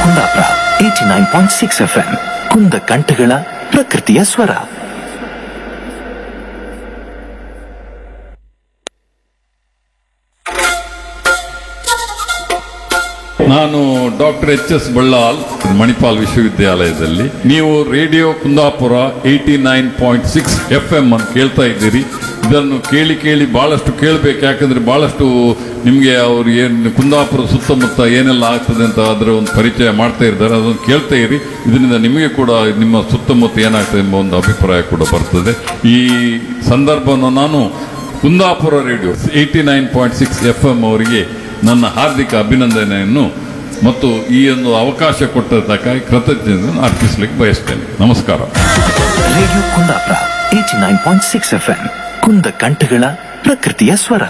Kundapura eighty nine point six F M ಕುಂದ ಕಂಠಗಳ ಪ್ರಕೃತಿಯ ಸ್ವರ ನಾನು doctor H S Ballal Manipal ವಿಶ್ವವಿದ್ಯಾಲಯದಲ್ಲಿ ನೀವು radio Kundapura eighty nine point six F M ಅಂತ ಕೇಳ್ತಾ ಇದ್ದೀರಿ ಇದನ್ನು ಕೇಳಿ ಕೇಳಿ ಬಹಳಷ್ಟು ಕೇಳಬೇಕು ಯಾಕಂದ್ರೆ ಬಹಳಷ್ಟು ನಿಮಗೆ ಅವ್ರು ಏನು ಕುಂದಾಪುರ ಸುತ್ತಮುತ್ತ ಏನೆಲ್ಲ ಆಗ್ತದೆ ಅಂತ ಅದರ ಒಂದು ಪರಿಚಯ ಮಾಡ್ತಾ ಇದ್ದಾರೆ ಅದನ್ನು ಕೇಳ್ತಾ ಇರಿ ಇದರಿಂದ ನಿಮಗೆ ಕೂಡ ನಿಮ್ಮ ಸುತ್ತಮುತ್ತ ಏನಾಗ್ತದೆ ಎಂಬ ಒಂದು ಅಭಿಪ್ರಾಯ ಕೂಡ ಬರ್ತದೆ ಈ ಸಂದರ್ಭವನ್ನು ನಾನು Kundapura radio eighty nine point six F M ಅವರಿಗೆ ನನ್ನ ಹಾರ್ದಿಕ ಅಭಿನಂದನೆಯನ್ನು ಮತ್ತು ಈ ಒಂದು ಅವಕಾಶ ಕೊಟ್ಟದ್ದಕ್ಕಾಗಿ ಕೃತಜ್ಞತೆಯನ್ನು ಅರ್ಪಿಸಲಿಕ್ಕೆ ಬಯಸ್ತೇನೆ ನಮಸ್ಕಾರ radio Kundapura eighty nine point six F M ಕುಂದ ಕಂಠಗಳ ಪ್ರಕೃತಿಯ ಸ್ವರ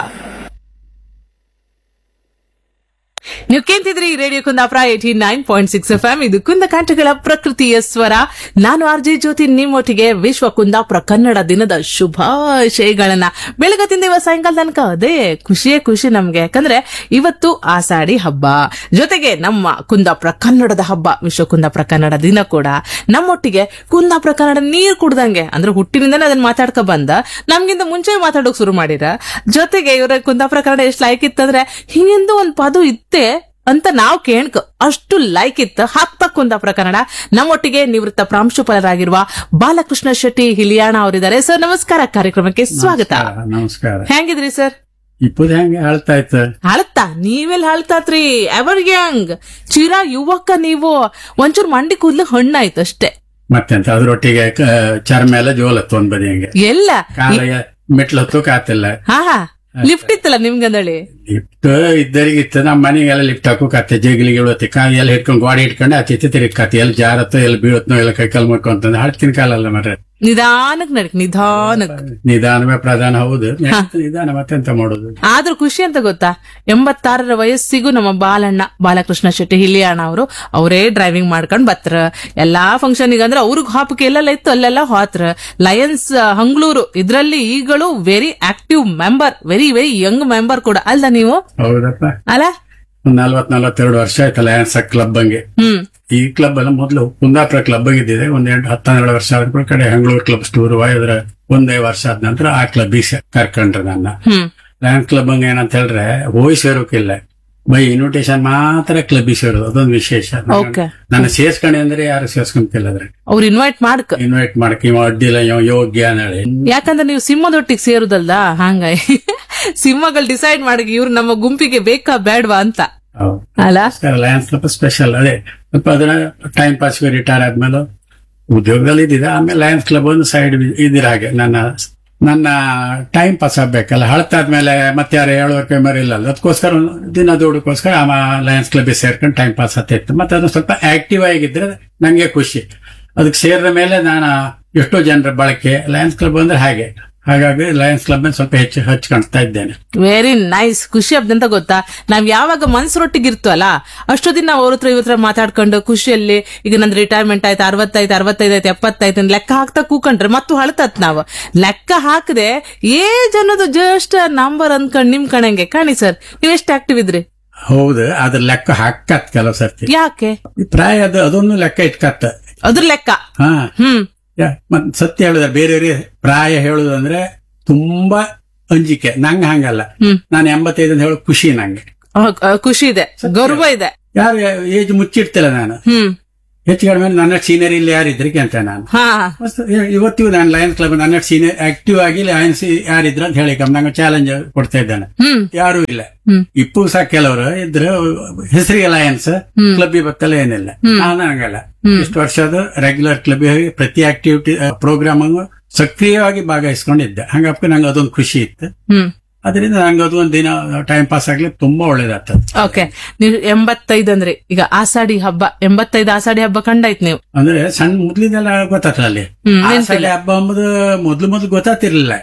ನೀವು ಕೇಳ್ತಿದ್ರಿ radio Kundapura eighty nine point six F M ಇದು ಕುಂದ ಕಂಠಗಳ ಪ್ರಕೃತಿಯ ಸ್ವರ ನಾನು ಆರ್ ಜೆ ಜ್ಯೋತಿ ನಿಮ್ಮೊಟ್ಟಿಗೆ ವಿಶ್ವ ಕುಂದಾಪುರ ಕನ್ನಡ ದಿನದ ಶುಭಾಶಯಗಳನ್ನ ಬೆಳಗತ್ತಿಂದ ಇವತ್ತು ಸಾಯಂಕಾಲ ತನಕ ಅದೇ ಖುಷಿಯೇ ಖುಷಿ ನಮ್ಗೆ ಯಾಕಂದ್ರೆ ಇವತ್ತು ಆಷಾಢಿ ಹಬ್ಬ ಜೊತೆಗೆ ನಮ್ಮ ಕುಂದಾಪುರ ಕನ್ನಡದ ಹಬ್ಬ ವಿಶ್ವ ಕುಂದಾಪುರ ಕನ್ನಡ ದಿನ ಕೂಡ ನಮ್ಮೊಟ್ಟಿಗೆ ಕುಂದಾಪುರ ಕನ್ನಡ ನೀರ್ ಕುಡ್ದಂಗೆ ಅಂದ್ರೆ ಹುಟ್ಟಿನಿಂದನೇ ಅದನ್ನ ಮಾತಾಡ್ಕೊ ಬಂದ ನಮ್ಗಿಂತ ಮುಂಚೆ ಮಾತಾಡೋಕ್ ಶುರು ಮಾಡಿರ ಜೊತೆಗೆ ಇವರ ಕುಂದಾಪುರ ಕನ್ನಡ ಎಷ್ಟು ಲೈಕ್ ಇತ್ತಂದ್ರೆ ಹಿಂಗೆಂದು ಒಂದ್ ಪದ ಇತ್ತೆ ಅಂತ ನಾವು ಕೇಳ್ಕ ಅಷ್ಟು ಲೈಕ್ ಇತ್ತು ಹಾಕ್ತ ಕುಂದಾಪುರ ಕನ್ನಡ ನಮ್ಮೊಟ್ಟಿಗೆ ನಿವೃತ್ತ ಪ್ರಾಂಶುಪಾಲರಾಗಿರುವ ಬಾಲಕೃಷ್ಣ ಶೆಟ್ಟಿ ಹಿಲಿಯಾಣ ಅವರಿದ್ದಾರೆ ಸರ್ ನಮಸ್ಕಾರ ಕಾರ್ಯಕ್ರಮಕ್ಕೆ ಸ್ವಾಗತ ನಮಸ್ಕಾರ, ನಮಸ್ಕಾರ ಹೆಂಗಿದ್ರಿ ಸರ್ ಇಪ್ಪದ ಹೆಂಗೆ ಹೇಳ್ತಾ ಇತ್ತು ಹಳತಾ ನೀವೆಲ್ಲ ಹಳ್ತಾತ್ರಿ ಎವರ್ ಯಂಗ್ ಚಿರ ಯುವಕ ನೀವು ಒಂಚೂರು ಮಂಡಿ ಕೂದ್ಲು ಹಣ್ಣಾಯ್ತು ಅಷ್ಟೇ ಮತ್ತೆಂತ ಅದ್ರೊಟ್ಟಿಗೆ ಕ- ಚರ್ಮ ಎಲ್ಲ ಜೋಲತ್ತು ಒಂದ್ ಬದಿ ಹಂಗೆ ಎಲ್ಲ ಕಾಲ ಮೆಟ್ಲು ಹತ್ತು ಕಾತಿಲ್ಲ ಹಾ ಹಾ ಲಿಫ್ಟ್ ಇತ್ತಲ್ಲ ನಿಮ್ಗಂದಳಿ ಲಿಫ್ಟ್ ಇದ್ದರಿಗೆ ಇತ್ತು ನಮ್ಮ ಮನೆಗೆಲ್ಲ ಲಿಫ್ಟ್ ಹಾಕು ಕತ್ತೆ ಜಗಲಿಗೆ ಇಳುವತ್ತೆ ಕಾ ಎಲ್ಲ ಹಿಡ್ಕೊಂಡು ಗಾಡಿ ಹಿಡ್ಕೊಂಡು ಆಚೆ ಈಚೆ ತಿರುಗಾತಿ ಎಲ್ಲಿ ಜಾರತ್ತೋ ಎಲ್ಲಿ ಬೀಳತ್ನೋ ಎಲ್ಲ ಕೈ ಕಾಲು ಮಾಡ್ಕೊಂತಂದು ಹಳ್ತಿನ ಕಾಲಲ್ಲ ಮರ್ರೆ ನಿಧಾನಕ್ ನಡಕ್ ನಿಧಾನಕ್ ನಿಧಾನವೇ ಪ್ರಧಾನ ಹೌದು next ನಿಧಾನ ಮತ್ತೆಂತ ಮಾಡೋದು ಆದ್ರೂ ಖುಷಿ ಅಂತ ಗೊತ್ತಾ ಎಂಬತ್ತಾರರ ವಯಸ್ಸಿಗೂ ನಮ್ಮ ಬಾಲಣ್ಣ ಬಾಲಕೃಷ್ಣ ಶೆಟ್ಟಿ ಹಿಲಿಯಣ್ಣ ಅವರು ಅವರೇ ಡ್ರೈವಿಂಗ್ ಮಾಡ್ಕೊಂಡ್ ಬತ್ರ ಎಲ್ಲಾ ಫಂಕ್ಷನ್ ಅಂದ್ರೆ ಅವ್ರಿಗೆ ಹಾಪಕ್ಕೆ ಎಲ್ಲೆಲ್ಲ ಇತ್ತು ಅಲ್ಲೆಲ್ಲ ಹೋತ್ರ ಲಯನ್ಸ್ ಹಂಗ್ಳೂರು ಇದ್ರಲ್ಲಿ ಈಗಳು very active member very very young member ಕೂಡ ಅಲ್ದ ನೀವು ಹೌದಪ್ಪ ಅಲ್ಲ ಒಂದ್ ನಲ್ವತ್ ನಲ್ವತ್ತೆರಡು ವರ್ಷ ಆಯ್ತಲ್ಲ ಆನ್ಸ ಕ್ಲಬ್ ಹಂಗೆ ಹ್ಮ್ ಈ ಕ್ಲಬ್ ಎಲ್ಲ ಮೊದಲು ಕುಂದಾಪುರ ಕ್ಲಬ್ ಆಗಿದ್ದಿದೆ ಒಂದ್ ಎಂಟು ಹತ್ತೆರಡು ವರ್ಷ ಆದ ಕೂಡ ಕಡೆ ಹಂಗ್ಳೂರ್ ಕ್ಲಬ್ ಸ್ಟೂರ್ ಇದ್ರ ಒಂದೇ ವರ್ಷ ಆದ ನಂತರ ಆ ಕ್ಲಬ್ ಕರ್ಕೊಂಡ್ರೆ ನನ್ನ ಹ್ಮ್ ಲ್ಯಾಂಡ್ ಕ್ಲಬ್ ಹಂಗೆ ಏನಂತ ಹೇಳಿದ್ರೆ ಹೋಗಿ ಸೇರೋಕಿಲ್ಲ ಬೈ ಇನ್ವಿಟೇಷನ್ ಮಾತ್ರ ಕ್ಲಬ್ ಸೇರೋದು ಅದೊಂದು ವಿಶೇಷ ನನ್ನ- Okay. ನನ್ನ ಸೇರ್ಸ್ಕೊಂಡೆ ಅಂದ್ರೆ ಯಾರು ಸೇರ್ಸ್ಕೊಂತಿಲ್ಲ ಅದ್ರೆ ಅವ್ರು ಇನ್ವೈಟ್ ಮಾಡ್ಕ ಇನ್ವೈಟ್ ಮಾಡಕ್ ಇವ ಅಡ್ಡಿಲ್ಲ ಇವ ಯೋಗ್ಯ ಹೇಳಿ ಯಾಕಂದ್ರೆ ನೀವು ಸಿಂಹದೊಟ್ಟಿಗೆ ಸೇರುದಲ್ದ ಹಂಗಾಗಿ ಸಿಂಹಗಳು ಡಿಸೈಡ್ ಮಾಡಿ ಇವ್ರು ನಮ್ಮ ಗುಂಪಿಗೆ ಬೇಕಾ ಬೇಡ್ವಾ ಅಂತ ಅಲ್ಲ ಲಯನ್ಸ್ ಕ್ಲಬ್ ಸ್ಪೆಷಲ್ ಅದೇ ಸ್ವಲ್ಪ ಅದನ್ನ ಟೈಮ್ ಪಾಸ್ಗೆ ರಿಟೈರ್ ಆದ್ಮೇಲೆ ಉದ್ಯೋಗದಲ್ಲಿ ಇದ್ದಿದೆ ಆಮೇಲೆ ಲಯನ್ಸ್ ಕ್ಲಬ್ ಒಂದು ಸೈಡ್ ಇದಿರ ಹಾಗೆ ನನ್ನ ನನ್ನ ಟೈಮ್ ಪಾಸ್ ಆಗ್ಬೇಕಲ್ಲ ಹಳತಾದ್ಮೇಲೆ ಮತ್ತೆ ಯಾರು ಹೇಳುವಕ್ಕೆ ಮರಿಲ್ಲ ಅದಕ್ಕೋಸ್ಕರ ಒಂದು ದಿನ ದುಡ್ಕೋಸ್ಕರ ಆ ಲಯನ್ಸ್ ಕ್ಲಬ್ ಸೇರ್ಕೊಂಡು ಟೈಮ್ ಪಾಸ್ ಆಗ್ತಿತ್ತು ಮತ್ತೆ ಅದು ಸ್ವಲ್ಪ ಆಕ್ಟಿವ್ ಆಗಿದ್ರೆ ನಂಗೆ ಖುಷಿ ಅದಕ್ಕೆ ಸೇರಿದ ಮೇಲೆ ನಾನು ಎಷ್ಟೋ ಜನರ ಬಳಕೆ ಲಯನ್ಸ್ ಕ್ಲಬ್ ಅಂದ್ರೆ ಹಾಗೆ ಹಾಗಾಗಿ ಲಯನ್ಸ್ ಕ್ಲಬ್ ಸ್ವಲ್ಪ ಹೆಚ್ಚು ಹಚ್ಕೊಳ್ತಾ ಇದ್ದೇನೆ ವೆರಿ ನೈಸ್ ಖುಷಿ ಅಂತ ಗೊತ್ತಾ ನಾವ್ ಯಾವಾಗ ಮನ್ಸರೊಟ್ಟಿಗೆ ಇರ್ತವಲ್ಲ ಅಷ್ಟು ದಿನ ನಾವು ಅವ್ರ ಹತ್ರ ಇವ್ರ ಹತ್ರ ಮಾತಾಡ್ಕೊಂಡು ಖುಷಿಯಲ್ಲಿ ಈಗ ನಂದು ರಿಟೈರ್ಮೆಂಟ್ ಆಯ್ತು ಅರವತ್ತೈದು ಅರವತ್ತೈದು ಆಯ್ತು ಎಪ್ಪತ್ತೈದು ಅಂತ ಲೆಕ್ಕ ಹಾಕ್ತಾ ಕೂಕೊಂಡ್ರೆ ಮತ್ತು ಹಳತತ್ ನಾವು ಲೆಕ್ಕ ಹಾಕದೆ ಏಜ್ ಅನ್ನೋದು ಜಸ್ಟ್ ನಂಬರ್ ಅನ್ಕೊಂಡ್ ನಿಮ್ ಕಣಂಗೆ ಕಾಣಿ ಸರ್ ನೀವ್ ಎಷ್ಟು ಆಕ್ಟಿವ್ ಇದ್ರಿ ಹೌದು ಅದ್ರ ಲೆಕ್ಕ ಹಾಕತ್ ಕೆಲವು ಸರ್ತಿ ಯಾಕೆ ಈ ಪ್ರಾಯ ಅದು ಅದೊಂದು ಲೆಕ್ಕ ಇಟ್ಕತ್ತ ಅದ್ರ ಲೆಕ್ಕ ಹಾ ಹ್ಮ್ ಯಾ- ಮತ್ ಸತ್ಯ ಹೇಳಿದ್ರೆ ಬೇರೆಯವ್ರಿಗೆ ಪ್ರಾಯ ಹೇಳುದಂದ್ರೆ ತುಂಬಾ ಅಂಜಿಕೆ ನಂಗೆ ಹಂಗಲ್ಲ ಹ್ಮ್. ನಾನು ಎಂಬತ್ತೈದು ಅಂತ ಹೇಳೋ ಖುಷಿ ನಂಗೆ ಆ, ಆ, ಖುಷಿ ಇದೆ ಗೌರವ ಇದೆ ಯಾರು ಏಜ್ ಮುಚ್ಚಿಡ್ತಿಲ್ಲ ನಾನು ಹ್ಮ್ ಹೆಚ್ಚು ಕಡಿಮೆ ನನ್ನ ಸೀನಿಯರ್ ಇಲ್ಲಿ ಯಾರಿದ್ರಿಗೆ ಅಂತ ನಾನು ಹಾ ಮಸ್ತ್ ಇ- ಇವತ್ತಿಗೂ ನಾನು ಲಯನ್ಸ್ ಕ್ಲಬ್ ನನ್ನ ಸೀನಿಯರ್ ಆಕ್ಟಿವ್ ಆಗಿ ಲಯನ್ಸ್ ಯಾರಿದ್ರು ಅಂತ ಹೇಳಿ ನಂಗೆ ಚಾಲೆಂಜ್ ಕೊಡ್ತಾ ಇದ್ದಾನೆ ಹ್ಮ್ ಯಾರು ಇಲ್ಲ ಹ್ಮ್. ಇಪ್ಪು ಸಹ ಕೆಲವರು ಇದ್ರೆ ಹೆಸರಿಗೆ ಲಯನ್ಸ್ ಹ್ಮ್. ಕ್ಲಬ್ ಬತ್ತಲ್ಲ ಏನಿಲ್ಲ ನಾನು ಹಂಗಲ್ಲ ಹ್ಮ್. ಇಷ್ಟು ವರ್ಷದ ರೆಗ್ಯುಲರ್ ಕ್ಲಬ್ ಪ್ರತಿ ಆಕ್ಟಿವಿಟಿ ಪ್ರೋಗ್ರಾಮ್ ಸಕ್ರಿಯವಾಗಿ ಭಾಗವಹಿಸ್ಕೊಂಡಿದ್ದೆ ಹಂಗಪ್ಪ ನಂಗೆ ಅದೊಂದು ಖುಷಿ ಇತ್ತು ಹ್ಮ್ ಅದರಿಂದ ನಂಗೆ ಅದು ಒಂದು ದಿನ ಟೈಮ್ ಪಾಸ್ ಆಗ್ಲಿಕ್ಕೆ ತುಂಬಾ ಒಳ್ಳೇದಾಗ್ತದೆ ಓಕೆ ನೀವು ಎಂಬತ್ತೈದು ಅಂದ್ರೆ ಈಗ ಆಷಾಢಿ ಹಬ್ಬ ಎಂಬತ್ತೈದು ಆಷಾಢಿ ಹಬ್ಬ ಕಂಡಾಯ್ತು ನೀವು ಅಂದ್ರೆ ಸಣ್ಣ ಮೊದ್ಲಿದೆಲ್ಲ ಗೊತ್ತಾಗ್ತಲ್ಲ ಅಲ್ಲಿ ಹ್ಮ್, ಆ ನೆನ್ಪಿಲ್ಲ. ಸಲ ಹಬ್ಬ ಅಂಬುದು ಮೊದ್ಲು ಮೊದ್ಲು ಗೊತ್ತಾತಿರ್ಲಿಲ್ಲ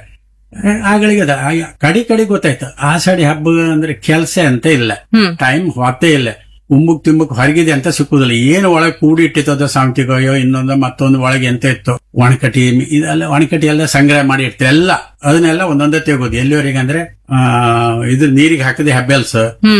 ಆಗಳಿಗೆ ಅದ ಆ- ಕಡಿ ಕಡಿ ಗೊತ್ತಾಯ್ತು ಆಷಾಢಿ ಹಬ್ಬ ಅಂದ್ರೆ ಕೆಲಸ ಅಂತ ಇಲ್ಲ ಹ್ಮ್ ಟೈಮ್ ಹೊತ್ತೇ ಇಲ್ಲ ಉಮ್ಮುಕ್ ತಿಮ್ಮಕ್ ಹೊರಗಿದೆ ಅಂತ ಸಿಕ್ಕುದಿಲ್ಲ ಏನು ಒಳಗೆ ಕೂಡಿ ಇಟ್ಟಿತ್ತದ ಸಾಂತಿಗೋಯೋ ಇನ್ನೊಂದು ಮತ್ತೊಂದು ಒಳಗೆ ಎಂತ ಇತ್ತು ಒಣಕಟಿ ಇದೆಲ್ಲ ಒಣಕಟಿ ಎಲ್ಲ ಸಂಗ್ರಹ ಮಾಡಿ ಇಡ್ತೀವಿ ಎಲ್ಲ ಅದನ್ನೆಲ್ಲ ಒಂದೊಂದೇ ತೆಗೋದು ಎಲ್ಲಿವರೆಗೆ ಅಂದ್ರೆ ಆ ಇದು ನೀರಿಗೆ ಹಾಕದೆ ಹೆಬ್ಬೆಲ್ಸ್ ಹ್ಮ್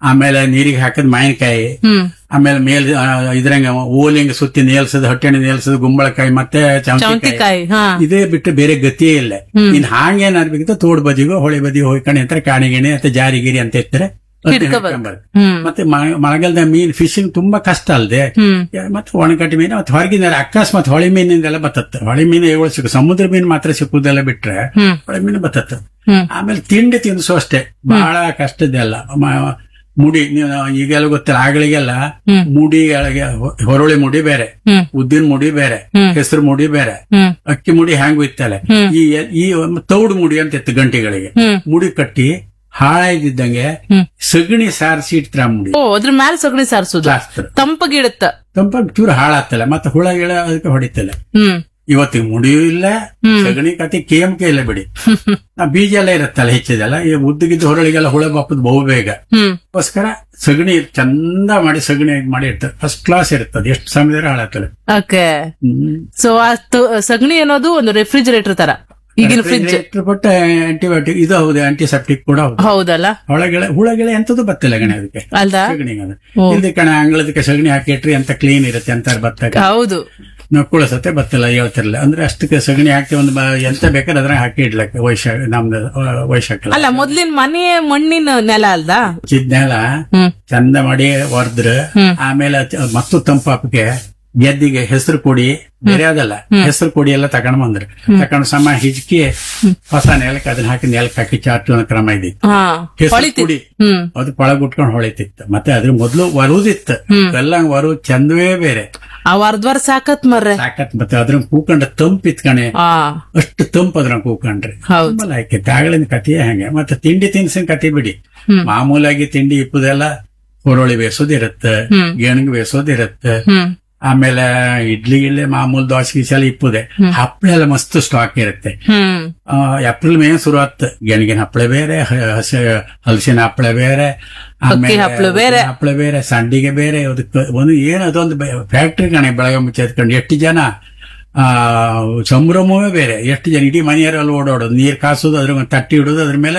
ಆಮೇಲೆ ನೀರಿಗೆ ಹಾಕಿದ ಮಾವಿನಕಾಯಿ ಹ್ಮ್ ಆಮೇಲೆ ಮೇಲ್ ಆ, ಇದ್ರಂಗ ಓಲಿಂಗ ಸುತ್ತಿ ನೇಲ್ಸದ್ ಹೊಟ್ಟೆಣ್ಣೆ ನೇಲ್ಸದ್ ಗುಂಬಳಕಾಯಿ ಮತ್ತೆ ಚೌಂತಿಕಾಯಿ ಚೌಂತಿಕಾಯಿ ಹಾ ಇದೇ ಬಿಟ್ಟು ಬೇರೆ ಗತಿಯೇ ಇಲ್ಲ ಇನ್ ಹಾಂಗೇನ್ ಅನ್ಬೇಕಿತ್ತು ತೋಡ್ ಬದಿಗೋ ಹೊಳೆ ಬದಿಗೋ ಹೋಯ್ಕೊಂಡು ಅಂತಾರೆ ಕಾಣಿಗಿಣಿ ಅಂತ ಜಾರಿಗಿರಿ ಅಂತ ಇರ್ತಾರೆ ಅದ್ನ ಹಿಡ್ಕೊಬಾರ್ದು. ಹಿಡ್ಕೊಂಬಾರ್ದು. ಹ್ಮ್ ಮತ್ತೆ ಮ- ಮಳೆಗಾಲದ ಮೀನ್ ಫಿಶಿಂಗ್ ತುಂಬಾ ಕಷ್ಟ ಅಲ್ದೆ ಹ್ಮ್ ಮತ್ತೆ ಒಣಗಟ್ಟಿ ಮೀನು ಮತ್ತೆ ಹೊರಗಿನ ಅಕಸ್ಮಾತ್ ಹೊಳೆ ಮೀನಿಂದೆಲ್ಲ ಬತ್ತತ್ತೆ ಹೊಳೆ ಮೀನು ಇವುಗಳು ಸಿಕ್ಕ ಸಮುದ್ರ ಮೀನು ಮಾತ್ರ ಸಿಕ್ಕುದೆಲ್ಲ ಬಿಟ್ರೆ ಹ್ಮ್ ಹೊಳೆ ಮೀನು ಬತ್ತತ್ತೆ ಹ್ಮ್ ಆಮೇಲೆ ತಿಂಡಿ ತಿನ್ಸು ಅಷ್ಟೇ ಬಹಳ ಕಷ್ಟದ್ದೆಲ್ಲ ಮ- ಮುಡಿ ನೀವು ಈಗೆಲ್ಲ ಗೊತ್ತಿಲ್ಲ ಆಗಳಿಗೆಲ್ಲ ಹ್ಮ್. ಮುಡಿಗಳಿಗೆ ಹೊ- ಹೊರಳಿ ಮುಡಿ ಬೇರೆ ಹ್ಮ್ ಉದ್ದಿನ ಮುಡಿ ಬೇರೆ ಹ್ಮ್. ಹೆಸರು ಮುಡಿ ಬೇರೆ ಹ್ಮ್ ಅಕ್ಕಿ ಮುಡಿ ಹ್ಯಾಂಗ್ ಇತ್ತಲ್ಲ ಹ್ಮ್. ಈ ಈ ಒಂದು ತೌಡು ಮುಡಿ ಅಂತ ಇತ್ತು ಗಂಟೆಗಳಿಗೆ ಹ್ಮ್ ಮುಡಿ ಕಟ್ಟಿ ಹಾಳಾಗಿದ್ದಂಗೆ ಹ್ಮ್. ಸಗಣಿ ಸಾರಿಸಿ ಇಡ್ತಾರ ಮುಡಿ ಓ ಅದ್ರ ಮ್ಯಾಲ ಸಗಣಿ ಸಾರಿಸುದು ಜಾಸ್ತಿ ತಂಪಗಿಡುತ್ತ ತಂಪಾಗಿ ಚೂರು ಹಾಳಾಗ್ತಲ್ಲ ಮತ್ತೆ ಹುಳ ಗಿಳ ಅದಕ್ಕೆ ಹೊಡಿತಲ್ಲ ಹ್ಮ್ ಇವತ್ತಿಗೆ ಮುಡಿಯೂ ಇಲ್ಲ ಸಗಣಿ ಕತೆ ಕೇಮಕೆ ಇಲ್ಲ ಬಿಡಿ ಆ ಬೀಜ ಎಲ್ಲ ಇರುತ್ತಲ್ಲ ಹೆಚ್ಚಿದೆಲ್ಲ ಈ ಉದ್ದಗಿದ್ದ ಹೊರಳಿಗೆಲ್ಲ ಹುಳ ಬಾಪದ್ ಬಹು ಬೇಗ ಹ್ಮ್ ಅದಕ್ಕೋಸ್ಕರ ಸಗಣಿ ಚಂದ ಮಾಡಿ ಸಗಣಿ ಮಾಡಿ ಇರ್ತದೆ ಫಸ್ಟ್ ಕ್ಲಾಸ್ ಇರ್ತದೆ ಎಷ್ಟು ಸಮಯದಲ್ಲಿ ಹಾಳಾಗ್ತದೆ ಓಕೆ ಹ್ಮ್ ಸೊ ಆ ತ- ಸಗಣಿ ಅನ್ನೋದು ಒಂದು ರೆಫ್ರಿಜರೇಟರ್ ತರ ಈಗಿನ ಫ್ರಿಡ್ಜ್ Refrigerator ಬಟ್ ಆಂಟಿಬಯೋಟಿಕ್ ಇದು ಹೌದು ಆಂಟಿಸೆಪ್ಟಿಕ್ ಕೂಡ ಹೌದು ಹೌದಲ್ಲ ಹೊಳಗೆಳೆ ಹುಳಗೆಳೆ ಎಂತದ್ದು ಬತ್ತಿಲ್ಲ ಗಣೆ ಅದಕ್ಕೆ ಅಲ್ದಾ ಸಗಣಿಗೆ ಅದು ಓ. ಇಲ್ದಿ ಕಣ ಅಂಗಳದಕ್ಕೆ ಸಗಣಿ ಹಾಕಿಟ್ರಿ ಅಂತ ಕ್ಲೀನ್ ಇರುತ್ತೆ ಅಂತ ಬತ್ತಾಗ ಹೌದು ನಕ್ಕುಳ ಸತೆ ಬತ್ತಿಲ್ಲ ಹೇಳ್ತಿರ್ಲಿಲ್ಲ ಅಂದ್ರೆ ಅಷ್ಟಕ್ಕೆ ಸಗಣಿ ಹಾಕಿ ಒಂದು ಬ- ಎಂತ ಬೇಕಾದ್ರೆ ಅದ್ರ ಹಾಕಿ ಇಡ್ಲಕ್ಕೆ ವೈಶಾಖ ನಮ್ದು ವೈಶಾಖ ಅಲ್ಲ ಮೊದ್ಲಿನ ಮನೆ ಮಣ್ಣಿನ ನೆಲ ಅಲ್ದಾ ಚಿದ್ನೆಲ್ಲ ಹ್ಮ್ ಚಂದ ಮಾಡಿ ಹೊರದ್ರ ಆಮೇಲೆ ಚ- ಮತ್ತು ತಂಪಾಪಕ್ಕೆ ಗೆದ್ದಿಗೆ ಹೆಸರು ಕೊಡಿ ಬೇರೆ ಅದಲ್ಲ ಹೆಸರು ಕೊಡಿ ಎಲ್ಲ ತಗೊಂಡ್ ಬಂದ್ರು ತಗೊಂಡು ಸಮ ಹಿಜ್ಕಿ ಹೊಸ ನೆಲಕ್ಕೆ ಅದನ್ನ ಹಾಕಿ ನೆಲಕ್ಕೆ ಹಾಕಿ ಚಾಚು ಅನ್ನೋ ಕ್ರಮ ಇದ್ದಿತ್ತು ಹಾ ಹೆಸರು ಹೊಳಿತಿ ಕುಡಿ ಹ್ಮ್ ಅದು ಪಳಗುಟ್ಕೊಂಡು ಹೊಳಿತಿತ್ತು ಮತ್ತೆ ಅದ್ರ ಮೊದ್ಲು ವರುದಿತ್ತು ಎಲ್ಲ ವರು ಚಂದವೇ ಬೇರೆ ಆ ವಾರದ್ವಾರ ಸಾಕತ್ ಮರ್ರೆ ಸಾಕತ್ ಮತ್ತೆ ಅದ್ರ ಕೂಕೊಂಡ್ರೆ ತಂಪ್ ಇತ್ಕಣೆ ಆ ಅಷ್ಟು ತಂಪ್ ಅದ್ರ ಕೂಕೊಂಡ್ರೆ ಹೌದು ತುಂಬಾ ಲೈಕ್ ಆಗಳಿನ ಕಥೆಯೇ ಹಂಗೆ ಮತ್ತೆ ತಿಂಡಿ ತಿನಿಸಿನ ಕತೆ ಬಿಡಿ ಹ್ಮ್. ಮಾಮೂಲಾಗಿ ತಿಂಡಿ ಇಪ್ಪದೆಲ್ಲ ಹುರುಳಿ ಬೇಸೋದಿರುತ್ತೆ ಹ್ಮ್. ಗೆಣಗ್ ಬೇಸೋದಿರುತ್ತೆ ಹ್ಮ್ ಆಮೇಲೆ ಇಡ್ಲಿ ಗಿಡ್ಲಿ ಮಾಮೂಲ್ ದೋಸೆ ಗೀಸೆ ಎಲ್ಲ ಇಪ್ಪದೆ ಹಪ್ಪಳ ಎಲ್ಲ ಮಸ್ತ್ ಸ್ಟಾಕ್ ಇರುತ್ತೆ ಹ್ಮ್ ಆ, ಏಪ್ರಿಲ್ ಮೇ ಶುರು ಆತ್ ಗೆಣಗಿನ ಹಪ್ಪಳ ಬೇರೆ ಹ- ಹಸಿ ಹಲಸಿನ ಹಪ್ಪಳ ಬೇರೆ ಅಕ್ಕಿ ಹಪ್ಳ ಬೇರೆ. ಹಪ್ಪಳ ಬೇರೆ ಸಂಡಿಗೆ ಬೇರೆ ಅದಕ್ಕೆ ಒಂದು ಏನು ಅದೊಂದು ಫ್ಯಾಕ್ಟ್ರಿ ಕಣೆ ಬೆಳಗ್ಗೆ ಮುಂಚೆ ಎತ್ಕೊಂಡು ಎಷ್ಟು ಜನ ಆ ಸಂಭ್ರಮವೇ ಬೇರೆ ಎಷ್ಟು ಜನ ಇಡೀ ಮನೆಯವರಲ್ಲಿ ಓಡಾಡೋದು ನೀರ್ ಕಾಸೋದು ಅದ್ರ ಮೇಲೆ ತಟ್ಟಿ ಇಡೋದು ಅದ್ರ ಮೇಲೆ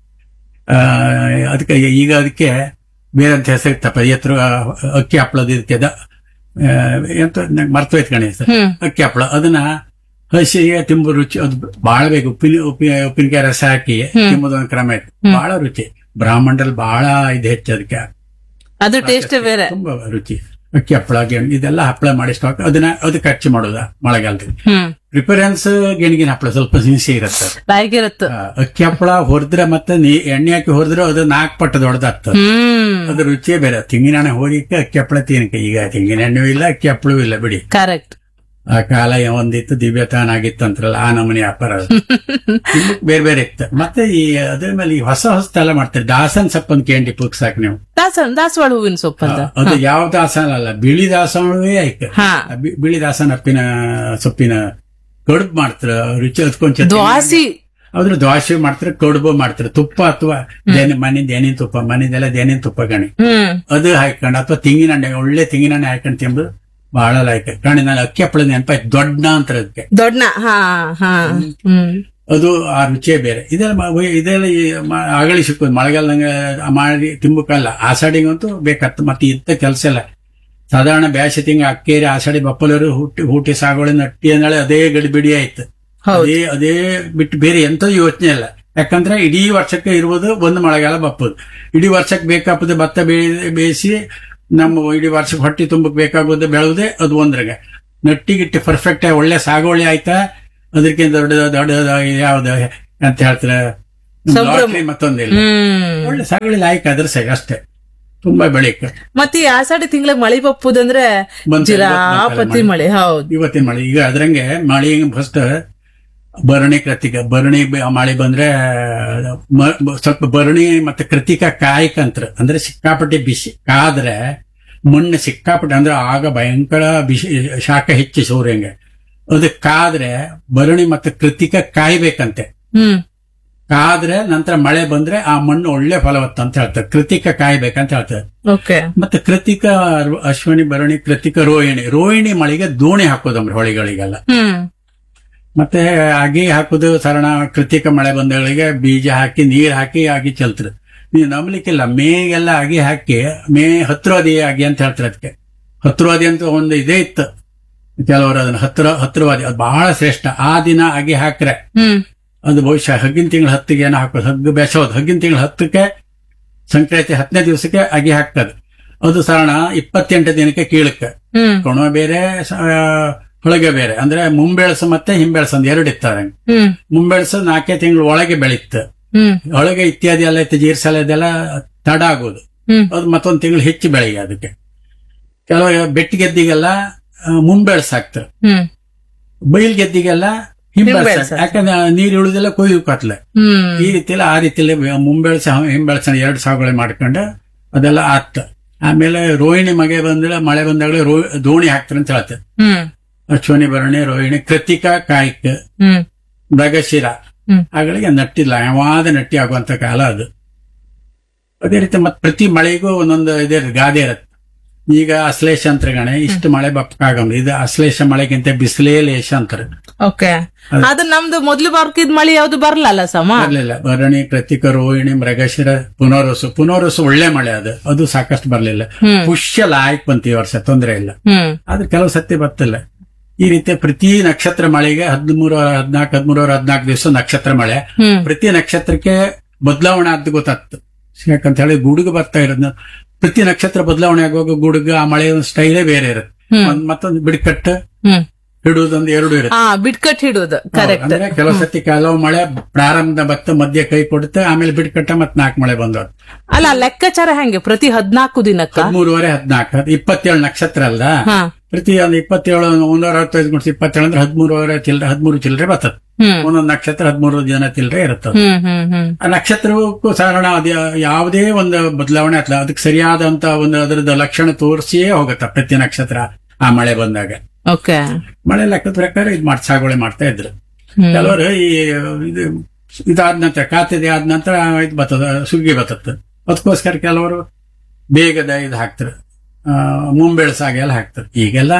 ಆ ಅದಕ್ಕೆ ಈಗ ಅದಕ್ಕೆ ಬೇರೆ ಅಂತ ಹೆಸರು ಇತ್ತಪ್ಪ ಎತ್ತರ ಅಕ್ಕಿ ಹಪ್ಪಳದ ಇದಕ್ಕೆ ದ- ಆ, ಎಂತ ನಂಗೆ ಮರ್ತೋಯ್ತು ಕಣೆ ಹೆಸರು. ಹ್ಮ್ ಅಕ್ಕಿ ಹಪ್ಪಳ ಅದನ್ನ ಹಸಿಗೆ ತಿಂಬು ರುಚಿ ಅದು ಬಹಳ ಬೇಕು ಉಪ್ಪಿನ ಉಪ್ಪಿ ಉಪ್ಪಿನಕಾಯಿ ರಸ ಹಾಕಿ ತಿಂಬುದು ಒಂದು ಕ್ರಮ ಇತ್ತು ಬಹಳ ರುಚಿ ಬ್ರಾಹ್ಮಣರಲ್ಲಿ ಬಹಳ ಇದು ಹೆಚ್ಚು ಅದಕ್ಕೆ ಅದು ಟೇಸ್ಟ್ ಬೇರೆ ತುಂಬಾ ರುಚಿ ಅಕ್ಕಿ ಹಪ್ಪಳ ಗೆಣ್ ಇದೆಲ್ಲ ಹಪ್ಪಳ ಮಾಡಿ ಸ್ಟಾಕ್ ಅದನ್ನ ಅದಕ್ಕೆ ಖರ್ಚು ಮಾಡೋದ ಮಳೆಗಾಲದಲ್ಲಿ ಹ್ಮ್ ಪ್ರಿಫರೆನ್ಸ್ ಗೆಣಗಿನ ಹಪ್ಪಳ ಸ್ವಲ್ಪ ಹಿಂಸೆ ಇರುತ್ತೆ ಅದು. ಬಾಯಿಗಿರತ್ತು ಆ, ಅಕ್ಕಿ ಹಪ್ಪಳ ಹೊರದ್ರೆ ಮತ್ತೆ ನೀ ಎಣ್ಣೆ ಹಾಕಿ ಹೊರದ್ರೆ ಅದು ನಾಲ್ಕು ಪಟ್ಟು ದೊಡ್ಡದಾಗ್ತದೆ ಹ್ಮ್ ಅದು ರುಚಿಯೇ ಬೇರೆ ತೆಂಗಿನ ಎಣ್ಣೆ ಹೋಗಿಕ್ಕೆ ಅಕ್ಕಿ ಹಪ್ಪಳ ತಿನ್ನಕ್ಕೆ ಈಗ ತೆಂಗಿನ ಎಣ್ಣೆಯೂ ಇಲ್ಲ ಅಕ್ಕಿ ಹಪ್ಪಳವೂ ಇಲ್ಲ ಬಿಡಿ ಕರೆಕ್ಟ್ ಆ ಕಾಲ ಒಂದಿತ್ತು ದಿವ್ಯತಾನ ಆಗಿತ್ತು ಅಂತಾರಲ್ಲ ಆ ನಮೂನಿ ವ್ಯಾಪಾರ ಅದು. ತಿನ್ನಕ್ ಬೇರೆ ಬೇರೆ ಇತ್ತು ಮತ್ತೆ ಈ ಅದ್ರ ಮೇಲೆ ಈ ಹೊಸ ಹೊಸತೆಲ್ಲ ಮಾಡ್ತಾರೆ ದಾಸನ್ ಸಪ್ಪನ್ ಕೇಂಡಿ ಪುಕ್ಸಾಕ್ ನೀವು ದಾಸ ದಾಸವಾಳ ಹೂವಿನ ಸೊಪ್ಪಂತ ಅದು ಯಾವ ದಾಸನ ಅಲ್ಲ ಬಿಳಿ ದಾಸವೇ ಐತೆ ಹಾ ಆ ಬಿ- ಬಿಳಿ ದಾಸನ ಅಪ್ಪಿನ ಸೊಪ್ಪಿನ ಕಡುಬು ಮಾಡ್ತಾರ ರುಚಿ ಹತ್ಕೊಂಡ್ ದ್ವಾಸಿ ಅದ್ರ ದ್ವಾಸೆ ಮಾಡ್ತಾರೆ ಕಡುಬು ಮಾಡ್ತಾರೆ ತುಪ್ಪ ಅಥವಾ ದೇನಿ ಮನೆ ದೇನಿನ ತುಪ್ಪ ಮನೆದೆಲ್ಲ ದೇನಿನ ತುಪ್ಪ ಗಣಿ ಹ್ಮ್ ಅದು ಹಾಕೊಂಡು ಅಥವಾ ತೆಂಗಿನ ಎಣ್ಣೆ ಒಳ್ಳೆ ತೆಂಗಿನ ಎಣ್ಣೆ ಹಾಕೊಂಡು ತಿಂಬುದು ಬಹಳ ಲೈಕ್ ಕಣಿ ನಾನು ಅಕ್ಕಿ ಹಪ್ಪಳ ನೆನಪಾಯ್ತು ದೊಡ್ಡ ಅಂತಾರೆ ಅದಕ್ಕೆ ದೊಡ್ಡ ಹಾ ಹಾ ಹ್ಮ್ ಅದು ಆ ರುಚಿಯೇ ಬೇರೆ ಇದೆಲ್ಲ ಮ- ಒಯ್- ಇದೆಲ್ಲ ಈ ಮ- ಅಗಳಿ ಸಿಕ್ಕೋದು ಮಳೆಗಾಲದಂಗ ಮಾಡಿ ತಿಂಬಕ್ಕಲ್ಲ ಆಷಾಢಿಗಂತೂ ಬೇಕತ್ತು ಮತ್ತೆ ಇದ್ದ ಕೆಲಸ ಇಲ್ಲ ಸಾಧಾರಣ ಬ್ಯಾಸೆ ತಿಂಗ ಅಕ್ಕೇರಿ ಆಷಾಢಿ ಬಪ್ಪಲರು ಹುಟ್ಟಿ ಹುಟ್ಟಿ ಸಾಗೋಳಿ ನಟ್ಟಿ ಅಂದೇಳಿ ಅದೇ ಗಡಿಬಿಡಿ ಆಯ್ತು ಹೌದು ಅದೇ ಅದೇ ಬಿಟ್ಟು ಬೇರೆ ಎಂತ ಯೋಚನೆ ಇಲ್ಲ ಯಾಕಂದ್ರೆ ಇಡೀ ವರ್ಷಕ್ಕೆ ಇರುವುದು ಒಂದು ಮಳೆಗಾಲ ಬಪ್ಪದು ಇಡೀ ವರ್ಷಕ್ಕೆ ಬೇಕಾಪದ ಭತ್ತ ಬೇ- ಬೇಯಿಸಿ ನಮ್ಮ ಇಡೀ ವರ್ಷಕ್ಕೆ ಹೊಟ್ಟಿ ತುಂಬಕ್ ಬೇಕಾಗೋದು ಬೆಳೆವುದೇ ಅದು ಒಂದ್ರಾಗ ನಟ್ಟಿಗಿಟ್ಟಿ ಪರ್ಫೆಕ್ಟ್ ಆಗಿ ಒಳ್ಳೆ ಸಾಗುವಳಿ ಆಯ್ತಾ ಅದಕ್ಕಿಂತ ದೊಡ್ಡ ದೊಡ್ಡ ಯಾವ್ದು ಅಂತ ಹೇಳ್ತಾರೆ ಸಂಭ್ರಮ. lottery ಮತ್ತೊಂದಿಲ್ಲ ಹ್ಮ್ ಒಳ್ಳೆ ಸಾಗುವಳಿ ಆಯ್ಕೆ ಅದ್ರ ಸರಿ ಅಷ್ಟೇ ತುಂಬಾ ಬೆಳಿಕ ಮತ್ತೆ ಈ ಆಷಾಢಿ ತಿಂಗಳಿಗೆ ಮಳಿ ಬಪ್ಪುದಂದ್ರೆ ಬಂತು, ಜಿರಾಪತಿ ಇವತ್ತು ಮಳೆ ಹೌದು ಇವತ್ತಿನ ಮಳೆ ಈಗ ಅದ್ರಂಗೆ ಮಳೆ ಫಸ್ಟ್ ಭರಣಿ ಕೃತಿಕ ಭರಣಿ ಬ- ಮಳೆ ಬಂದ್ರೆ ಮ- ಬ- ಸ್ವಲ್ಪ ಭರಣಿ ಮತ್ತೆ ಕೃತಿಕ ಕಾಯ್ಕಂತ್ರ ಅಂದ್ರೆ ಸಿಕ್ಕಾಪಟ್ಟೆ ಬಿಸಿ ಕಾದ್ರೆ ಮಣ್ಣು ಸಿಕ್ಕಾಪಟ್ಟೆ ಅಂದ್ರೆ ಆಗ ಭಯಂಕರ ಬಿಸಿ ಶಾಖ ಹೆಚ್ಚಿ ಸೂರ್ಯಂಗೆ ಅದು ಕಾದ್ರೆ ಭರಣಿ ಮತ್ತೆ ಕೃತಿಕ ಕಾಯ್ಬೇಕಂತೆ ಹ್ಮ್ ಕಾದ್ರೆ ನಂತರ ಮಳೆ ಬಂದ್ರೆ ಆ ಮಣ್ಣು ಒಳ್ಳೆ ಫಲವತ್ತ ಅಂತ ಹೇಳ್ತಾರೆ ಕೃತಿಕ ಕಾಯ್ಬೇಕಂತ ಹೇಳ್ತಾರೆ ಓಕೆ ಮತ್ತೆ ಕೃತಿಕ ರು- ಅಶ್ವಿನಿ ಭರಣಿ ಕೃತಿಕ ರೋಹಿಣಿ ರೋಹಿಣಿ ಮಳೆಗೆ ದೋಣಿ ಹಾಕೋದಮ್ರಿ ಹೊಳಿಗಳಿಗೆಲ್ಲ ಹ್ಮ್ ಮತ್ತೆ ಅಗಿ ಹಾಕುದು ಸರಣ ಕೃತಿಕ ಮಳೆ ಬಂದಗಳಿಗೆ ಬೀಜ ಹಾಕಿ ನೀರ್ ಹಾಕಿ ಆಗಿ ಚೆಲ್ತಾರೆ ನೀವು ನಂಬಲಿಕ್ಕಿಲ್ಲ ಮೇಗೆಲ್ಲ ಅಗಿ ಹಾಕಿ ಮೇ ಹತ್ರವಾದಿ ಅಗಿ ಅಂತ ಹೇಳ್ತಾರೆ ಅದಕ್ಕೆ ಹತ್ರವಾದಿ ಅಂತ ಒಂದು ಇದೇ ಇತ್ತು ಕೆಲವರು ಅದನ್ನ ಹತ್ರ ಹತ್ರವಾದಿ ಅದು ಬಹಳ ಶ್ರೇಷ್ಠ ಆ ದಿನ ಅಗಿ ಹಾಕ್ರೆ ಹ್ಮ್ ಅದು ಬಹುಶಃ ಹಗ್ಗಿನ ತಿಂಗಳ ಹತ್ತಿಗೆ ಏನೋ ಹಾಕೋದು ಹಗ್ಗು ಬೆಸೋದು ಹಗ್ಗಿನ ತಿಂಗಳ ಹತ್ತಕ್ಕೆ ಸಂಕ್ರಾಂತಿ ಹತ್ತನೇ ದಿವಸಕ್ಕೆ ಅಗಿ ಹಾಕ್ತದೆ ಅದು ಸಾರಣ ಇಪ್ಪತ್ತೆಂಟು ದಿನಕ್ಕೆ ಕೀಳಕ್ಕೆ ಹ್ಮ್ ಕಣುವ ಬೇರೆ ಸ- ಆ, ಹೊಳಗೆ ಬೇರೆ ಅಂದ್ರೆ ಮುಂಬೆಳಸು ಮತ್ತೆ ಹಿಂಬೆಳಸು ಅಂತ ಎರಡು ಇರ್ತಾರೆ ಹ್ಮ್ ಮುಂಬೆಳಸು ನಾಲ್ಕೇ ತಿಂಗಳು ಒಳಗೆ ಬೆಳೀತು ಹ್ಮ್ ಒಳಗೆ ಇತ್ಯಾದಿ ಎಲ್ಲ ಇತ್ತು ಜೀರ್ಸಲ ಇದೆಲ್ಲ ತಡ ಆಗೋದು ಹ್ಮ್ ಅದು ಮತ್ತೊಂದು ತಿಂಗಳು ಹೆಚ್ಚು ಬೆಳೆಯ ಅದಕ್ಕೆ ಕೆಲವು ಬೆಟ್ಟಿ ಗೆದ್ದಿಗೆಲ್ಲ ಆ, ಮುಂಬೆಳಸು ಹಾಕ್ತಾರೆ ಹ್ಮ್ ಬೈಲ್ ಗೆದ್ದಿಗೆಲ್ಲ ಹಿಂಬೆಳಸು ಹಿಂಬೆಳ್ಸು. ಯಾಕಂದ್ರೆ ನೀರು ಇಳುದೆಲ್ಲ ಕೊಯ್ಯು ಕತ್ಲೆ ಹ್ಮ್ ಈ ರೀತಿಯಲ್ಲಿ ಆ ರೀತಿಯಲ್ಲಿ ಮುಂಬೆಳಸ ಹಿಂಬೆಳಸನ ಎರಡು ಸಾಗುವಳಿ ಮಾಡ್ಕೊಂಡು ಅದೆಲ್ಲ ಆತ್ ಆಮೇಲೆ ರೋಹಿಣಿ ಮಗೆ ಬಂದ್ರೆ ಮಳೆ ಬಂದಾಗಲೇ ರೋ ದೋಣಿ ಹಾಕ್ತಾರೆ ಅಂತ ಹೇಳ್ತಾರೆ ಹ್ಮ್ ಅಶ್ವನಿ ಭರಣಿ ರೋಹಿಣಿ ಕೃತಿಕಾ ಕಾಯ್ಕ ಹ್ಮ್ ಮೃಗಶಿರ ಹ್ಮ್. ಅಗಳಿಗೆ ನಟ್ಟಿಲ್ಲ ಯಾವಾದ ನಟ್ಟಿ ಆಗುವಂತ ಕಾಲ ಅದು ಅದೇ ರೀತಿ ಮತ್ತೆ ಪ್ರತಿ ಮಳೆಗೂ ಒಂದೊಂದು ಇದೇ ಗಾದೆ ಇರುತ್ತೆ ಈಗ ಅಶ್ಲೇಷ ಅಂತ ಗಣೆ ಇಷ್ಟು ಮಳೆ ಬಕ್ಕಾಗಮ್ ಇದು ಅಶ್ಲೇಷ ಮಳೆಗಿಂತ ಬಿಸಿಲೇ ಲೇಷ ಅಂತಾರೆ ಓಕೆ ಅದು ನಮ್ದು ಮೊದ್ಲು ಬರ್ಕಿದ್ ಮಳಿ ಯಾವ್ದು ಬರ್ಲಲ್ಲ ಸಮ ಬರ್ಲಿಲ್ಲ ಭರಣಿ ಕೃತಿಕ ರೋಹಿಣಿ ಮೃಗಶಿರ ಪುನರ್ವಸು ಪುನರ್ವಸು ಒಳ್ಳೆ ಮಳೆ ಅದು ಅದು ಸಾಕಷ್ಟು ಬರ್ಲಿಲ್ಲ ಹ್ಮ್. ಪುಷ್ಯ ಲಾಯಕ್ ಬಂತು ಈ ವರ್ಷ ತೊಂದರೆ ಇಲ್ಲ ಹ್ಮ್ ಆದ್ರೆ ಕೆಲವು ಸತ್ಯ ಬರ್ತಿಲ್ಲ ಈ ರೀತಿ ಪ್ರತಿ ನಕ್ಷತ್ರ ಮಳೆಗೆ ಹದಿಮೂರು ಹದಿನಾಲ್ಕು ಹದಿಮೂರು ಹದಿನಾಲ್ಕು ದಿವಸ ನಕ್ಷತ್ರ ಮಳೆ ಹ್ಮ್ ಪ್ರತಿ ನಕ್ಷತ್ರಕ್ಕೆ ಬದಲಾವಣೆ ಆದ್ದು ಗೊತ್ತಾಗ್ತು ಯಾಕಂತ ಹೇಳಿ ಗುಡುಗು ಬರ್ತಾ ಇರೋದ್ನ ಪ್ರತಿ ನಕ್ಷತ್ರ ಬದಲಾವಣೆ ಆಗುವಾಗ ಗುಡುಗು ಆ ಮಳೆ ಸ್ಟೈಲೇ ಬೇರೆ ಇರುತ್ತೆ ಹ್ಮ್. ಒಂದ್ ಮತ್ತೊಂದು ಬಿಡ್ಕಟ್ಟು ಹ್ಮ್ ಹಿಡುವುದೊಂದು ಎರಡು ಇರುತ್ತೆ ಹಾ ಬಿಟ್ಕಟ್ ಹಿಡುದು ಕರೆಕ್ಟ್ ಅಂದ್ರೆ ಕೆಲವು ಸತಿ ಕೆಲವು ಮಳೆ ಪ್ರಾರಂಭದ ಭತ್ತ ಮಧ್ಯ ಕೈ ಕೊಡುತ್ತೆ ಆಮೇಲೆ ಬಿಡ್ಕಟ್ಟ ಮತ್ತೆ ನಾಲ್ಕು ಮಳೆ ಬಂದವು ಅಲ್ಲ ಲೆಕ್ಕಾಚಾರ ಹೆಂಗೆ ಪ್ರತಿ ಹದ್ನಾಲ್ಕು ದಿನಕ್ಕ ಹದಿಮೂರುವರೆ ಹದಿನಾಲ್ಕು ಇಪ್ಪತ್ತೇಳು ನಕ್ಷತ್ರ ಅಲ್ಲ ಹಾ ಪ್ರತಿ ಒಂದು ಇಪ್ಪತ್ತೇಳು ಮುನ್ನೂರ ಅರವತ್ತೈದು ಗುಣಿಸಿ ಇಪ್ಪತ್ತೇಳು ಅಂದ್ರೆ ಹದಿಮೂರುವರೆ ಚಿಲ್ಲರೆ ಹದಿಮೂರು ಚಿಲ್ಲರೆ ಬರ್ತದೆ ಹ್ಮ್ ಒಂದೊಂದು ನಕ್ಷತ್ರ ಹದಿಮೂರು ಜನ ಚಿಲ್ಲರೆ ಇರುತ್ತದೆ ಹ್ಮ್ ಹ್ಮ್ ಹ್ಮ್ ಆ ನಕ್ಷತ್ರಕ್ಕೂ ಸಾಧಾರಣ ಅದು ಯಾವುದೇ ಒಂದು ಬದಲಾವಣೆ ಅಥವಾ ಅದಕ್ಕೆ ಸರಿಯಾದಂತ ಒಂದು ಅದರದ ಲಕ್ಷಣ ತೋರಿಸಿಯೇ ಹೋಗುತ್ತೆ ಪ್ರತಿ ನಕ್ಷತ್ರ ಆ ಮಳೆ ಬಂದಾಗ ಓಕೆ ಮಳೆ ಲೆಕ್ಕದ ಪ್ರಕಾರ ಇದು ಮಾಡಿ ಸಾಗುವಳಿ ಮಾಡ್ತಾ ಇದ್ರು ಹ್ಮ್ ಕೆಲವರು ಈ ಇದು ಇದಾದ ನಂತರ ಖಾತೆದೆ ಆದ ನಂತರ ಇದು ಬರ್ತದ ಸುಗ್ಗಿ ಬರ್ತದೆ ಅದಕ್ಕೋಸ್ಕರ ಕೆಲವರು ಬೇಗದ ಇದು ಹಾಕ್ತಾರೆ ಆ, ಮುಂಬೆಳಸಾಗೆ ಎಲ್ಲ ಹಾಕ್ತಾರೆ ಈಗೆಲ್ಲ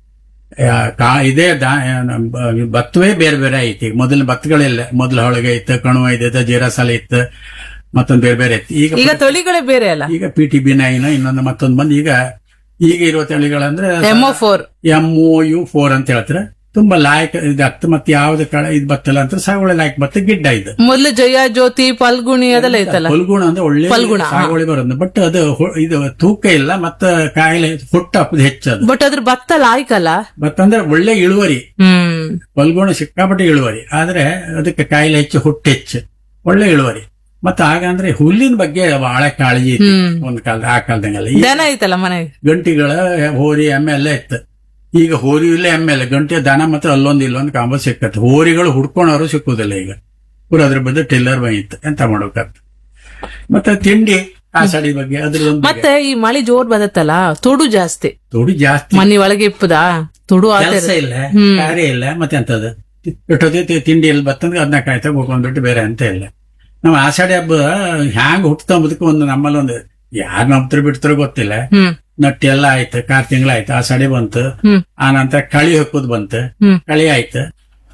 ಆ, ಕಾ ಇದೇ ದಾ ನಮ್ ಬ- ಭತ್ತವೇ ಬೇರೆ ಬೇರೆ ಐತಿ ಈಗ ಮೊದಲಿನ ಭತ್ತಗಳಿಲ್ಲ ಮೊದಲು ಹೊಳಗೆ ಇತ್ತು ಕಣುವ ಇದ್ದಿತ್ತು ಜೀರಾಸಾಲ ಇತ್ತು ಮತ್ತೊಂದು ಬೇರೆ ಬೇರೆ ಇತ್ತು ಈಗ ಈಗ ತಳಿಗಳೇ ಬೇರೆ ಅಲ್ಲ ಈಗ ಪಿ ಟಿ ಬಿ ನೈನ್ ಇನ್ನೊಂದು ಮತ್ತೊಂದು ಬಂದು ಈಗ ಈಗ ಇರುವ ತಳಿಗಳಂದ್ರೆ MO four M O U four ಅಂತ ಹೇಳ್ತಾರೆ ತುಂಬಾ ಲಾಯಕ್ ಇದಾಗ್ತದೆ ಮತ್ತೆ ಯಾವ್ದು ಕಡೆ ಇದು ಬತ್ತಲ್ಲ ಅಂತ ಸಾಗುವಳಿ ಲಾಯಕ್ ಬತ್ತ ಗಿಡ್ಡ ಇದು ಮೊದ್ಲು ಜಯ ಜ್ಯೋತಿ ಫಲ್ಗುಣಿ ಅದೆಲ್ಲ ಐತಲ್ಲ ಫಲ್ಗುಣ ಅಂದ್ರೆ ಒಳ್ಳೆ ಫಲ್ಗುಣ, ಹಾ. ಸಾಗುವಳಿ ಬರೋದು ಬಟ್ ಅದು ಹೊ- ಇದು ತೂಕ ಇಲ್ಲ ಮತ್ತೆ ಕಾಯಿಲೆ ಹುಟ್ಟು ಹಾಕೋದು ಹೆಚ್ಚದು ಬಟ್ ಅದ್ರ ಭತ್ತ ಲಾಯ್ಕಲ್ಲ ಭತ್ತ ಅಂದ್ರೆ ಒಳ್ಳೆ ಇಳುವರಿ ಹ್ಮ್ ಫಲ್ಗುಣ ಸಿಕ್ಕಾಪಟ್ಟೆ ಇಳುವರಿ ಆದ್ರೆ ಅದಕ್ಕೆ ಕಾಯಿಲೆ ಹೆಚ್ಚು ಹುಟ್ಟು ಹೆಚ್ಚು ಒಳ್ಳೆ ಇಳುವರಿ ಮತ್ತೆ ಆಗ ಅಂದ್ರೆ ಹುಲ್ಲಿನ ಬಗ್ಗೆ ಬಹಳ ಕಾಳಜಿ ಇತ್ತು ಹ್ಮ್. ಒಂದ್ ಕಾಲದ ಆ ಕಾಲದಂಗೆಲ್ಲ ಈ ದನ ಐತಲ್ಲ ಮನೆಗೆ ಗಂಟಿಗಳ ಹೋರಿ ಎಮ್ಮೆ ಎಲ್ಲ ಇತ್ತು ಈಗ ಹೋರಿ ಇಲ್ಲ ಎಮ್ಮೆ ಇಲ್ಲ ಗಂಟೆ ದನ ಮಾತ್ರ ಅಲ್ಲೊಂದು ಇಲ್ಲೊಂದು ಕಾಂಬ ಸಿಕ್ಕತ್ತೆ ಹೋರಿಗಳು ಹುಡ್ಕೊಂಡವರು ಸಿಕ್ಕುದಿಲ್ಲ ಈಗ ಪೂರ ಅದ್ರ ಬದಲು ಟಿಲ್ಲರ್ ಬಂದಿತ್ತು ಎಂತ ಮಾಡ್ಬೇಕಂತ ಮತ್ತೆ ತಿಂಡಿ ಆಷಾಢಿ ಬಗ್ಗೆ ಅದ್ರದೊಂದು ಮತ್ತೆ ಈ ಮಳಿ ಜೋರ್ ಬದತ್ತಲ್ಲ ತುಡು ಜಾಸ್ತಿ ತೊಡಿ ಜಾಸ್ತಿ ಮನಿ ಒಳಗೆ ಇಪ್ಪದ ತುಡು ಕೆಲಸ ಆತ ಇಲ್ಲ ಕಾರ್ಯ ಇಲ್ಲ ಮತ್ತೆ ಎಂತದ ಎಷ್ಟೊತ್ತಿ ತಿಂಡಿ ಎಲ್ಲಿ ಬರ್ತಂದ್ರೆ ಅದನ್ನ ಕಾಯ್ತಾ ಹೋಗ್ಕೊಂಡ್ಬಿಟ್ಟು ಬೇರೆ ಅಂತ ಇಲ್ಲ ನಾವು ಆಷಾಢಿ ಹಬ್ಬ ಹ್ಯಾಂಗ್ ಹುಟ್ಟುತ್ತಂಬುದಕ್ಕೆ ಒಂದು ನಮ್ಮಲ್ಲಿ ಒಂದು ಯಾರು ನಂಬ್ತಾರೋ ಬಿಡ್ತಾರೋ ಗೊತ್ತಿಲ್ಲ ಹ್ಮ್ ನಟ್ಟಿ ಎಲ್ಲ ಆಯ್ತು ಕಾರ್ ತಿಂಗಳಾಯ್ತು ಆಷಾಢಿ ಬಂತು ಹ್ಮ್ ಆ ನಂತರ ಕಳಿ ಹಾಕೋದು ಬಂತು ಹ್ಮ್ ಕಳಿ ಆಯ್ತು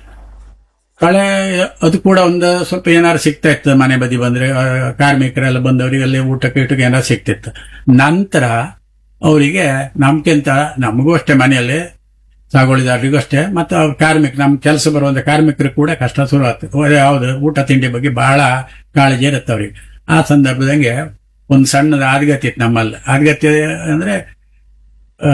ಕಳೆ ಅದು ಕೂಡ ಒಂದು ಸ್ವಲ್ಪ ಏನಾರು ಸಿಗ್ತಾ ಇತ್ತು ಮನೆ ಬದಿ ಬಂದ್ರೆ ಆ, ಕಾರ್ಮಿಕರೆಲ್ಲ ಬಂದವರಿಗೆ ಅಲ್ಲಿ ಊಟಕ್ಕೆ ಇಟ್ಟಕ್ಕೆ ಏನಾರು ಸಿಗ್ತಿತ್ತು ನಂತರ ಅವರಿಗೆ ನಮ್ಗಿಂತ ನಮಗೂ ಅಷ್ಟೇ ಮನೆಯಲ್ಲಿ ಸಾಗುವಳಿದಾರರಿಗೂ ಅಷ್ಟೇ ಮತ್ತೆ ಅವ್ರ ಕಾರ್ಮಿಕ ನಮ್ ಕೆಲಸ ಬರುವಂತ ಕಾರ್ಮಿಕರು ಕೂಡ ಕಷ್ಟ ಶುರು ಆಗ್ತದೆ ಯಾವ್ದು ಊಟ ತಿಂಡಿ ಬಗ್ಗೆ ಬಹಳ ಕಾಳಜಿ ಇರುತ್ತೆ ಅವ್ರಿಗೆ ಆ ಸಂದರ್ಭದಂಗೆ ಒಂದು ಸಣ್ಣದ ಆದ್ಗತಿ ಇತ್ತು ನಮ್ಮಲ್ಲಿ ಆದ್ಗತಿ ಅಂದ್ರೆ ಆ,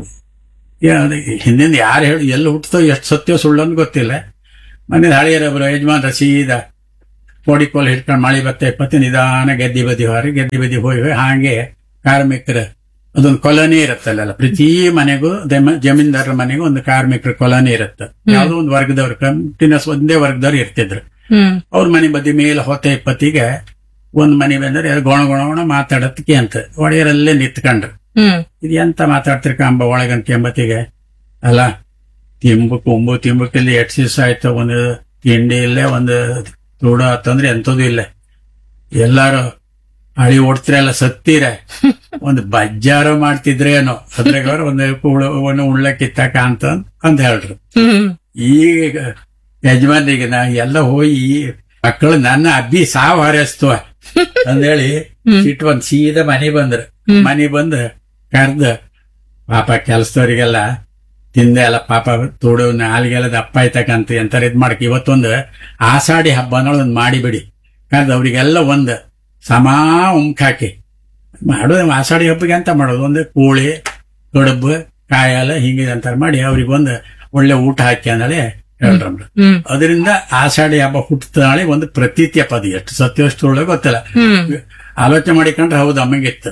ಯಾ- ಹಿಂದಿಂದ ಯಾರು ಹೇಳಿ ಎಲ್ಲಿ ಹುಟ್ಟತೋ ಎಷ್ಟು ಸತ್ಯ ಸುಳ್ಳು ಅಂತ ಗೊತ್ತಿಲ್ಲ ಮನೆ ಹಳೆಯರೊಬ್ಬರು ಯಜಮಾನ್ರ ಸೀದಾ ಕೋಡಿ ಕೋಲ್ ಹಿಡ್ಕೊಂಡು ಮಳೆ ಬತ್ತೆ ಇಪ್ಪತ್ತು ನಿಧಾನ ಗೆದ್ದಿ ಬದಿ ಹೋರಿ ಗೆದ್ದಿ ಬದಿ ಹೋಗಿ ಹೋಗಿ ಹಾಗೆ ಕಾರ್ಮಿಕರ ಅದೊಂದು ಕೊಲನಿ ಇರುತ್ತಲ್ಲ ಪ್ರತಿ ಮನೆಗೂ ಜಮ- ಜಮೀನ್ದಾರರ ಮನೆಗೂ ಒಂದು ಕಾರ್ಮಿಕರ ಕೊಲನಿ ಇರುತ್ತೆ ಯಾವುದೋ ಒಂದು ವರ್ಗದವ್ರು ಕಂಟಿನ್ಯೂಸ್ ಒಂದೇ ವರ್ಗದವ್ರು ಇರ್ತಿದ್ರು ಹ್ಮ್ ಅವ್ರ ಮನೆ ಬದಿ ಮೇಲೆ ಹೊತ್ತ ಇಪ್ಪತ್ತಿಗೆ ಒಂದ್ ಮನೆ ಬಂದ್ರೆ ಗೊಣ ಗೊಣ ಗೊಣ ಮಾತಾಡೋದಕ್ಕೆ ಅಂತ ಒಡೆಯರಲ್ಲೇ ನಿಂತ್ಕೊಂಡ್ರು ಹ್ಮ್ ಇದು ಎಂತ ಮಾತಾಡ್ತಿರ್ಕ ಅಂಬ ಒಳಗಂತ ಎಂಬತ್ತಿಗೆ ಅಲ್ಲ ತಿಂಬು ಕೊಂಬು ತಿಂಬಕ್ಕಲ್ಲಿ ಎಷ್ಟು ದಿವಸ ಆಯ್ತು ಒಂದು ತಿಂಡಿ ಇಲ್ಲೇ ಒಂದು ತೂಡ ಆತಂದ್ರೆ ಎಂತದೂ ಇಲ್ಲ ಎಲ್ಲಾರು ಹಳಿ ಓಡ್ತಿರಲ್ಲ ಸತ್ತೀರ ಒಂದು ಬಜ್ಜಾರು ಮಾಡ್ತಿದ್ರೇನೋ ಅದ್ರಾಗ ಅವ್ರು ಒಂದು ಕೂಳು ಒಂದು ಉಳ್ಳ ಕಿತ್ತಾಕ ಅಂತ ಅಂತ ಹೇಳ್ರು ಹ್ಮ್ ಈಗ ಯಜಮಾನ್ರಿಗೆ ನಾ ಎಲ್ಲ ಹೋಗಿ ಮಕ್ಕಳು ನನ್ನ ಅಬ್ಬಿ ಸಾವು ಹಾರೈಸ್ತವ ಅಂದೇಳಿ ಸಿಟ್ಟು ಬಂದ್ ಸೀದಾ ಮನೆ ಬಂದ್ರು ಮನೆ ಬಂದು ಕರ್ದ ಪಾಪ ಕೆಲ್ಸದವ್ರಿಗೆಲ್ಲ ತಿಂದೆ ಎಲ್ಲ ಪಾಪ ತೋಡು ನಾಲಿಗೆಲ್ಲ ದಪ್ಪ ಆಯ್ತಕ್ಕಂತ ಎಂತಾರ ಇದ್ ಮಾಡಕ್ ಇವತ್ತೊಂದು ಆಷಾಢಿ ಹಬ್ಬ ಅನ್ನೋದು ಒಂದು ಮಾಡಿಬಿಡಿ ಕರ್ದು ಅವ್ರಿಗೆಲ್ಲ ಒಂದು ಸಮಾ ಉಂಕ್ ಹಾಕಿ ಮಾಡೋದು ಆಷಾಢಿ ಹಬ್ಬಕ್ಕೆ ಅಂತ ಮಾಡೋದು ಒಂದು ಕೋಳಿ ಕಡುಬು ಕಾಯಲ್ಲ ಹಿಂಗೆ ಅಂತಾರ ಮಾಡಿ ಅವ್ರಿಗೆ ಒಂದು ಒಳ್ಳೆ ಊಟ ಹಾಕಿ ಅಂದೇಳಿ ಹೇಳ್ರಮ್ರು ಹ್ಮ್ ಅದರಿಂದ ಆಷಾಢಿ ಹಬ್ಬ ಹುಟ್ಟುತ್ತಾಳೆ ಒಂದು ಪ್ರತೀತಿಯ ಪದ ಎಷ್ಟು ಸತ್ಯವಷ್ಟೊಳಗೆ ಗೊತ್ತಿಲ್ಲ ಹ್ಮ್ ಆಲೋಚನೆ ಮಾಡಿಕೊಂಡ್ರೆ ಹೌದು ಅಮ್ಮಂಗಿತ್ತು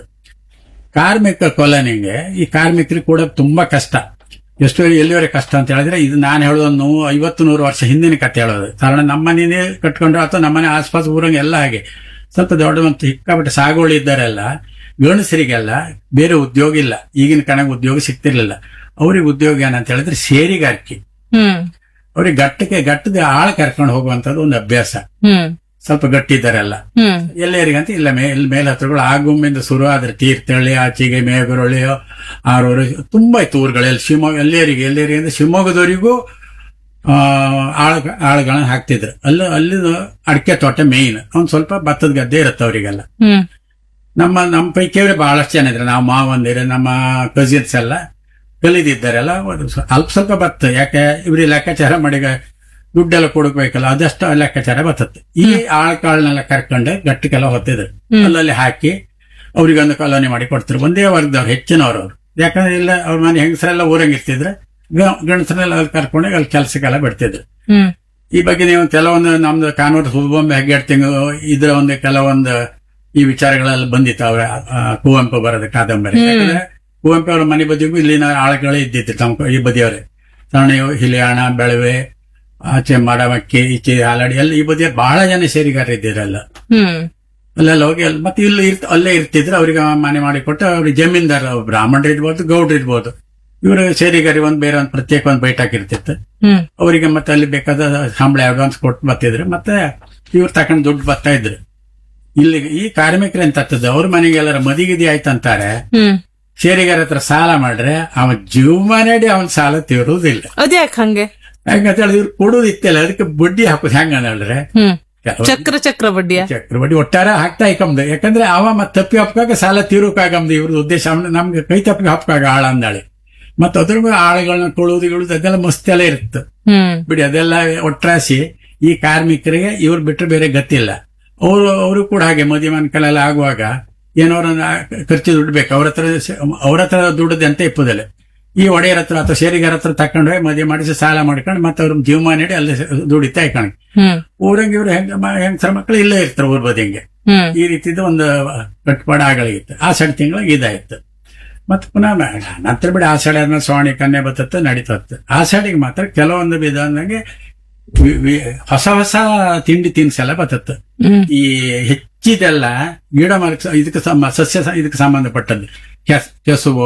ಕಾರ್ಮಿಕ ಕೊಲನಿಗೆ ಈ ಕಾರ್ಮಿಕರಿಗೆ ಕೂಡ ತುಂಬಾ ಕಷ್ಟ ಎಷ್ಟು ಎಲ್ಲಿವರೆಗೆ ಕಷ್ಟ ಅಂತ ಹೇಳಿದ್ರೆ ಇದು ನಾನು ಹೇಳೋದು ಐವತ್ತು ನೂರು ವರ್ಷ ಹಿಂದಿನ ಕತೆ ಹೇಳೋದು ಕಾರಣ ನಮ್ಮನೇ ಕಟ್ಕೊಂಡ್ರು ಅಥವಾ ನಮ್ಮನೆ ಆಸ್ಪಾಸ್ ಊರಂಗೆ ಎಲ್ಲ ಹಾಗೆ ಸ್ವಲ್ಪ ದೊಡ್ಡ ಮತ್ತು ಸಿಕ್ಕಾಪಟ್ಟೆ ಸಾಗುವಳಿ ಇದ್ದಾರೆಲ್ಲ ಗಂಡಸರಿಗೆಲ್ಲ ಬೇರೆ ಉದ್ಯೋಗ ಇಲ್ಲ ಈಗಿನ ಕಣಗೆ ಉದ್ಯೋಗ ಸಿಗ್ತಿರ್ಲಿಲ್ಲ ಅವ್ರಿಗೆ ಉದ್ಯೋಗ ಏನಂತ ಹೇಳಿದ್ರೆ ಸೇರಿಗಾರಿಕೆ ಹ್ಮ್ ಅವ್ರಿಗೆ ಗಟ್ಟಕ್ಕೆ ಗಟ್ಟದ ಆಳ ಕರ್ಕೊಂಡು ಹೋಗುವಂತದ್ದು ಒಂದು ಅಭ್ಯಾಸ ಹ್ಮ್ ಸ್ವಲ್ಪ ಗಟ್ಟಿದ್ದಾರೆಲ್ಲ ಹ್ಮ್ ಎಲ್ಲರಿಗಂತ ಇಲ್ಲ ಮೇ ಇಲ್ಲಿ ಮೇಲ್ ಹತ್ರಗಳು ಆಗುಂಬಿಂದ ಶುರು ಆದ್ರೆ ತೀರ್ಥಹಳ್ಳಿ ಆಚೆಗೆ ಮೇಗರೊಳ್ಳಿ ಆರೂರು ತುಂಬಾ ಇತ್ತು ಊರುಗಳೆಲ್ಲ ಶಿವಮೊಗ್ಗ ಎಲ್ಲರಿಗೆ ಎಲ್ಲರಿಗೆ ಅಂದ್ರೆ ಶಿವಮೊಗ್ಗದವರಿಗೂ ಆ ಆಳ ಆಳುಗಳನ್ನ ಹಾಕ್ತಿದ್ರು ಅಲ್ಲಿ ಅಲ್ಲಿ ಅಡಿಕೆ ತೋಟ ಮೇಯ್ನ್ ಒಂದ್ ಸ್ವಲ್ಪ ಭತ್ತದ ಗದ್ದೆ ಇರುತ್ತೆ ಅವರಿಗೆಲ್ಲ ಹ್ಮ್ ನಮ್ಮ ನಮ್ಮ ಪೈಕಿಯವ್ರೆ ಬಹಳಷ್ಟು ಜನ ಇದ್ರೆ ನಾವು ಮಾವಂದಿರ ನಮ್ಮ ಕಸಿನ್ಸ್ ಎಲ್ಲ ಕಲಿದಿದ್ದಾರೆಲ್ಲ ಒಂದು ಸ್ವ- ಅಲ್ಪ ಸ್ವಲ್ಪ ಬತ್ತ ಯಾಕೆ ಇವ್ರಿಗೆ ಲೆಕ್ಕಾಚಾರ ಮಾಡಿ ದುಡ್ಡೆಲ್ಲ ಕೊಡಬೇಕಲ್ಲ ಅದಷ್ಟು ಲೆಕ್ಕಾಚಾರ ಬರ್ತದೆ ಈ ಆಳ್ಕಾಳನ್ನೆಲ್ಲ ಕರ್ಕೊಂಡು ಗಟ್ಟಿಗೆಲ್ಲ ಹೊತ್ತಿದ್ರು ಅಲ್ಲಲ್ಲಿ ಹಾಕಿ ಅವ್ರಿಗೊಂದು ಕಾಲೋನಿ ಮಾಡಿ ಕೊಡ್ತಾರೆ ಒಂದೇ ವರ್ಗದವ್ರು ಹೆಚ್ಚಿನವ್ರು ಅವ್ರು ಯಾಕಂದ್ರೆ ಇಲ್ಲ ಅವ್ರ ಮನೆ ಹೆಂಗಸರೆಲ್ಲ ಊರಂಗ್ ಇರ್ತಿದ್ರೆ ಗ- ಗಂಡಸರೆಲ್ಲ ಅಲ್ಲಿ ಕರ್ಕೊಂಡು ಅಲ್ಲಿ ಕೆಲಸಕ್ಕೆಲ್ಲ ಬಿಡ್ತಿದ್ರು ಹ್ಮ್ ಈ ಬಗ್ಗೆ ನೀವು ಕೆಲವೊಂದು ನಮ್ದು ಕಾನೂರು ಸುಬ್ಬೊಮ್ಮೆ ಹೆಗ್ಗೆಡ್ ತಿಂಗಳು ಇದ್ರ ಒಂದು ಕೆಲವೊಂದು ಈ ವಿಚಾರಗಳೆಲ್ಲ ಬಂದಿತ್ತು ಅವರ ಕುವೆಂಪು ಬರದ ಕಾದಂಬರಿ ಯಾಕಂದ್ರೆ ಕುವೆಂಪು ಅವರ ಮನೆ ಬದಿಗೂ ಇಲ್ಲಿನ ಆಳುಗಳೇ ಇದ್ದಿತ್ತು ತಮ್ಮ ಈ ಬದಿಯವರೇ ಸಣ್ಣ ಹಿಲಿಯಾಣ ಬೆಳವೆ ಆಚೆ ಮಾಡಮಕ್ಕಿ ಈಚೆ ಹಾಲಾಡಿ ಎಲ್ಲ ಈ ಬದಿಯ ಬಹಳ ಜನ ಸೇರಿಗಾರ ಇದ್ದಿರಲ್ಲ ಹ್ಮ್ ಅಲ್ಲೆಲ್ಲ ಹೋಗಿ ಅಲ್ಲಿ ಮತ್ತೆ ಇಲ್ಲಿ ಇರ್ತ ಅಲ್ಲೇ ಇರ್ತಿದ್ರು ಅವ್ರಿಗೆ ಮನೆ ಮಾಡಿಕೊಟ್ಟು ಅವ್ರಿಗೆ ಜಮೀನ್ದಾರ ಬ್ರಾಹ್ಮಣರು ಇರ್ಬೋದು ಗೌಡ್ರು ಇರ್ಬೋದು ಇವರು ಸೇರಿಗಾರಿ ಒಂದ್ ಬೇರೆ ಒಂದು ಪ್ರತ್ಯೇಕ ಒಂದು ಬೈಟ್ ಹಾಕಿರ್ತಿತ್ತು ಹ್ಮ್ ಅವರಿಗೆ ಮತ್ತೆ ಅಲ್ಲಿ ಬೇಕಾದ ಸಂಬಳ ಅಡ್ವಾನ್ಸ್ ಕೊಟ್ಟು ಬರ್ತಿದ್ರು ಮತ್ತೆ ಇವ್ರು ತಕೊಂಡ್ ದುಡ್ಡು ಬರ್ತಾ ಇದ್ರು ಇಲ್ಲಿ ಈ ಕಾರ್ಮಿಕರು ಎಂತ ಆಗ್ತದೆ ಅವ್ರ ಮನೆಗೆ ಎಲ್ಲರ ಮದಿಗಿದಿ ಆಯ್ತಂತಾರೆ ಹ್ಮ್ ಶೇರಿಗಾರ ಹತ್ರ ಸಾಲ ಮಾಡ್ರೆ ಅವನ್ ಜೀವಮಾನಡಿ ಅವನ್ ಸಾಲ ತೀರುವುದಿಲ್ಲ ಅದ್ಯಾಕ್ ಹಂಗೆ ಹೆಂಗಂತ ಹೇಳಿ ಇವ್ರು ಕೊಡುದಿತ್ತಿಲ್ಲ ಅದಕ್ಕೆ ಬಡ್ಡಿ ಹಾಕುದು ಹೆಂಗ ಹೇಳಿದ್ರೆ ಹ್ಮ್ ಚಕ್ರ ಚಕ್ರ ಬಡ್ಡಿಯ ಚಕ್ರ ಬಡ್ಡಿ ಒಟ್ಟಾರೆ ಹಾಕ್ತಾ ಇಕ್ಕಮ್ದು ಯಾಕಂದ್ರೆ ಅವ ಮತ್ತೆ ತಪ್ಪಿ ಹಪ್ಕಾಗ ಸಾಲ ತೀರುಕಾಗಮ್ದು ಇವ್ರದ್ದು ಉದ್ದೇಶ ಅವ್ನ ನಮ್ಗೆ ಕೈ ತಪ್ಪಿ ಹಪ್ಕಾಗ ಆಳ ಅಂದಾಳೆ ಮತ್ತೆ ಅದ್ರ ಮೇಲೆ ಆಳುಗಳನ್ನ ಕೊಳುವುದು ಗಿಳುದು ಅದೆಲ್ಲ ಮಸ್ತ್ ಎಲ್ಲ ಇರುತ್ತೆ ಹ್ಮ್ ಬಿಡಿ ಅದೆಲ್ಲ ಒಟ್ರಾಸಿ ಈ ಕಾರ್ಮಿಕರಿಗೆ ಇವ್ರು ಬಿಟ್ಟರೆ ಬೇರೆ ಗತಿಲ್ಲ ಅವರು ಅವರು ಕೂಡ ಹಾಗೆ ಮದುವೆ ಮನ್ಕಲೆಲ್ಲ ಆಗುವಾಗ ಏನೋರ ಖರ್ಚು ದುಡ್ಡು ಬೇಕು ಅವ್ರ ಹತ್ರ ಅವ್ರ ಹತ್ರ ದುಡ್ಡದೆ ಅಂತ ಇಪ್ಪುದಿಲ್ಲ ಈ ಒಡೆಯರ ಹತ್ರ ಅಥವಾ ಶೇರಿಗಾರ ಹತ್ರ ತಕೊಂಡು ಹೋಗಿ ಮದುವೆ ಮಾಡಿಸಿ ಸಾಲ ಮಾಡ್ಕೊಂಡು ಮತ್ತೆ ಅವ್ರ ಜೀವಮಾನ ನೀಡಿ ಅಲ್ಲಿ ದುಡಿತಾ ಇಕೊಂಡು ಹ್ಮ್ ಊರಂಗೆ ಇವ್ರು ಹೆಂಗ ಹೆಂಗಸರ ಮಕ್ಕಳು ಇಲ್ಲೇ ಇರ್ತಾರೆ ಊರ್ ಬದಿಗೆ ಹ್ಮ್ ಈ ರೀತಿದ ಒಂದು ಕಟ್ಪಾಡ ಆಗಲಿಗಿತ್ತು ಆ ಸಣ್ಣ ತಿಂಗಳಿಗೆ ಇದಾಯ್ತು ಮತ್ತೆ ಪುನಃ ಮ- ನಂತರ ಬಿಡಿ ಆಷಾಢ ಆದ್ಮೇಲೆ ಶ್ರಾವಣಿ ಕನ್ಯೆ ಬತ್ತತ್ತು ನಡೀತತ್ತು ಆಷಾಢಿಗೆ ಮಾತ್ರ ಕೆಲವೊಂದು ವಿಧಾನಗೆ ವಿ- ವಿ- ಹೊಸ ಹೊಸ ತಿಂಡಿ ತಿನಿಸೆಲ್ಲ ಬತ್ತತ್ತು ಹ್ಮ್ ಈ ಹೆಚ್ಚಿದೆಲ್ಲ ಗಿಡ ಮರ ಇದಕ್ಕೆ ಸಮ ಸಸ್ಯ ಸ- ಇದಕ್ಕೆ ಸಂಬಂಧಪಟ್ಟದ್ದು ಕೆಸ್ ಕೆಸುವು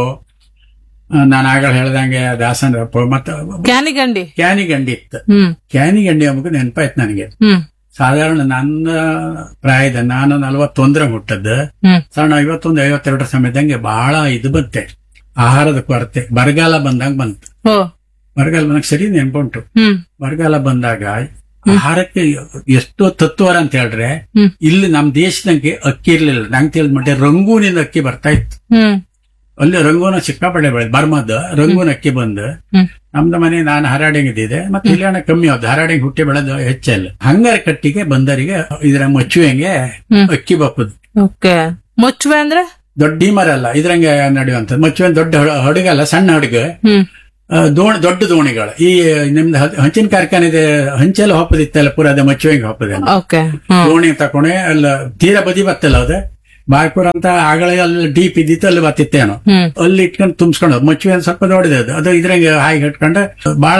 ಆ, ನಾನು ಆಗ ಹೇಳ್ದಂಗೆ ದಾಸನ ಮತ್ತೆ ಕ್ಯಾನಿಗಂಡಿ ಕ್ಯಾನಿಗಂಡಿ ಇತ್ತು ಹ್ಮ್ ಕ್ಯಾನಿಗಂಡಿ ಅಂಬಕ್ಕೆ ನೆನಪಾಯ್ತು ನನಗೆ ಹ್ಮ್ ಸಾಧಾರಣ ನನ್ನ ಪ್ರಾಯದ ನಾನು ನಲವತ್ತೊಂದರ ಹುಟ್ಟದ್ದು ಹ್ಮ್ ಸಣ್ಣ ಐವತ್ತೊಂದು ಐವತ್ತೆರಡರ ಸಮಯದಂಗೆ ಬಹಳ ಇದು ಬಂತೆ ಆಹಾರದ ಕೊರತೆ ಬರಗಾಲ ಬಂದಾಗ ಬಂತು ಓ ಬರಗಾಲ ಬಂದಾಗ ಸರಿ ನೆನ್ಪುಂಟು ಹ್ಮ್ ಬರಗಾಲ ಬಂದಾಗ ಆಹಾರಕ್ಕೆ ಎಷ್ಟೋ ತತ್ವರ ಅಂತ ಹೇಳಿದ್ರೆ ಹ್ಮ್. ಇಲ್ಲಿ ನಮ್ ದೇಶದಂಗೆ ಅಕ್ಕಿ ಇರ್ಲಿಲ್ಲ ನಂಗೆ ತಿಳಿದ ಮಟ್ಟ ರಂಗೂನಿಂದ ಅಕ್ಕಿ ಬರ್ತಾ ಇತ್ತು ಹ್ಮ್ ಅಲ್ಲಿ ರಂಗೂನ ಸಿಕ್ಕಾಪಟ್ಟೆ ಬೆಳೆ ಬರ್ಮದ್ ರಂಗೂನ್ ಅಕ್ಕಿ ಬಂದು ಹ್ಮ್ ನಮ್ದು ಮನೆ ನಾನು ಹರಾಡಿಂಗ್ ಇದ್ದಿದೆ ಮತ್ತೆ ಇಲ್ಲಿ ಹಣ ಕಮ್ಮಿ ಆಯ್ತು ಹರಾಡಿಂಗ್ ಹುಟ್ಟಿ ಬೆಳೆದು ಹೆಚ್ಚಲ್ಲ ಹಂಗಾರ ಕಟ್ಟಿಗೆ ಬಂದರಿಗೆ ಇದ್ರ ಮಚ್ಚುವೆಂಗೆ ಹ್ಮ್. ಅಕ್ಕಿ ಬಪ್ಪದು ಓಕೆ ಮುಚ್ಚುವೆ ಅಂದ್ರೆ ದೊಡ್ಡ ಡೀಮರ್ ಅಲ್ಲ ಇದ್ರಂಗೆ ನಡೆಯುವಂಥದ್ದು ಮಚ್ಚುವೆ ದೊಡ್ಡ ಹಡ- ಹಡಗಲ್ಲ ಸಣ್ಣ ಹಡಗು ಹ್ಮ್ ಆ, ದೋಣಿ ದೊಡ್ಡ ದೋಣಿಗಳು ಈ ನಿಮ್ದು ಹ- ಹಂಚಿನ ಕಾರ್ಖಾನೆ ಇದೆ ಹಂಚೆಲ್ಲ ಹೊಪ್ಪದಿತ್ತಲ್ಲ ಪೂರ ಅದ ಮಚ್ಚುವೆಂಗೆ ಹೊಪ್ಪದೆ ಓಕೆ ಹ್ಮ್ ದೋಣಿ ತಕೊಂಡೆ ಅಲ್ಲ ತೀರಾ ಬದಿ ಬತ್ತಲ್ಲ ಅದು ಬಾಯ್ಪುರ ಅಂತ ಆಗಲೇ ಅಲ್ಲಿ ಡೀಪ್ ಇದ್ದಿತ್ತು ಅಲ್ಲಿ ಬತ್ತಿತ್ತೇನೋ ಹ್ಮ್ ಅಲ್ಲಿ ಇಟ್ಕೊಂಡು ತುಂಬಿಸ್ಕೊಂಡು ಮಚ್ಚುವೆ ಒಂದ್ ಸ್ವಲ್ಪ ದೊಡ್ಡದು ಅದು ಅದು ಇದ್ರಂಗೆ ಹಾಗೆ ಇಟ್ಕೊಂಡು ಬಹಳ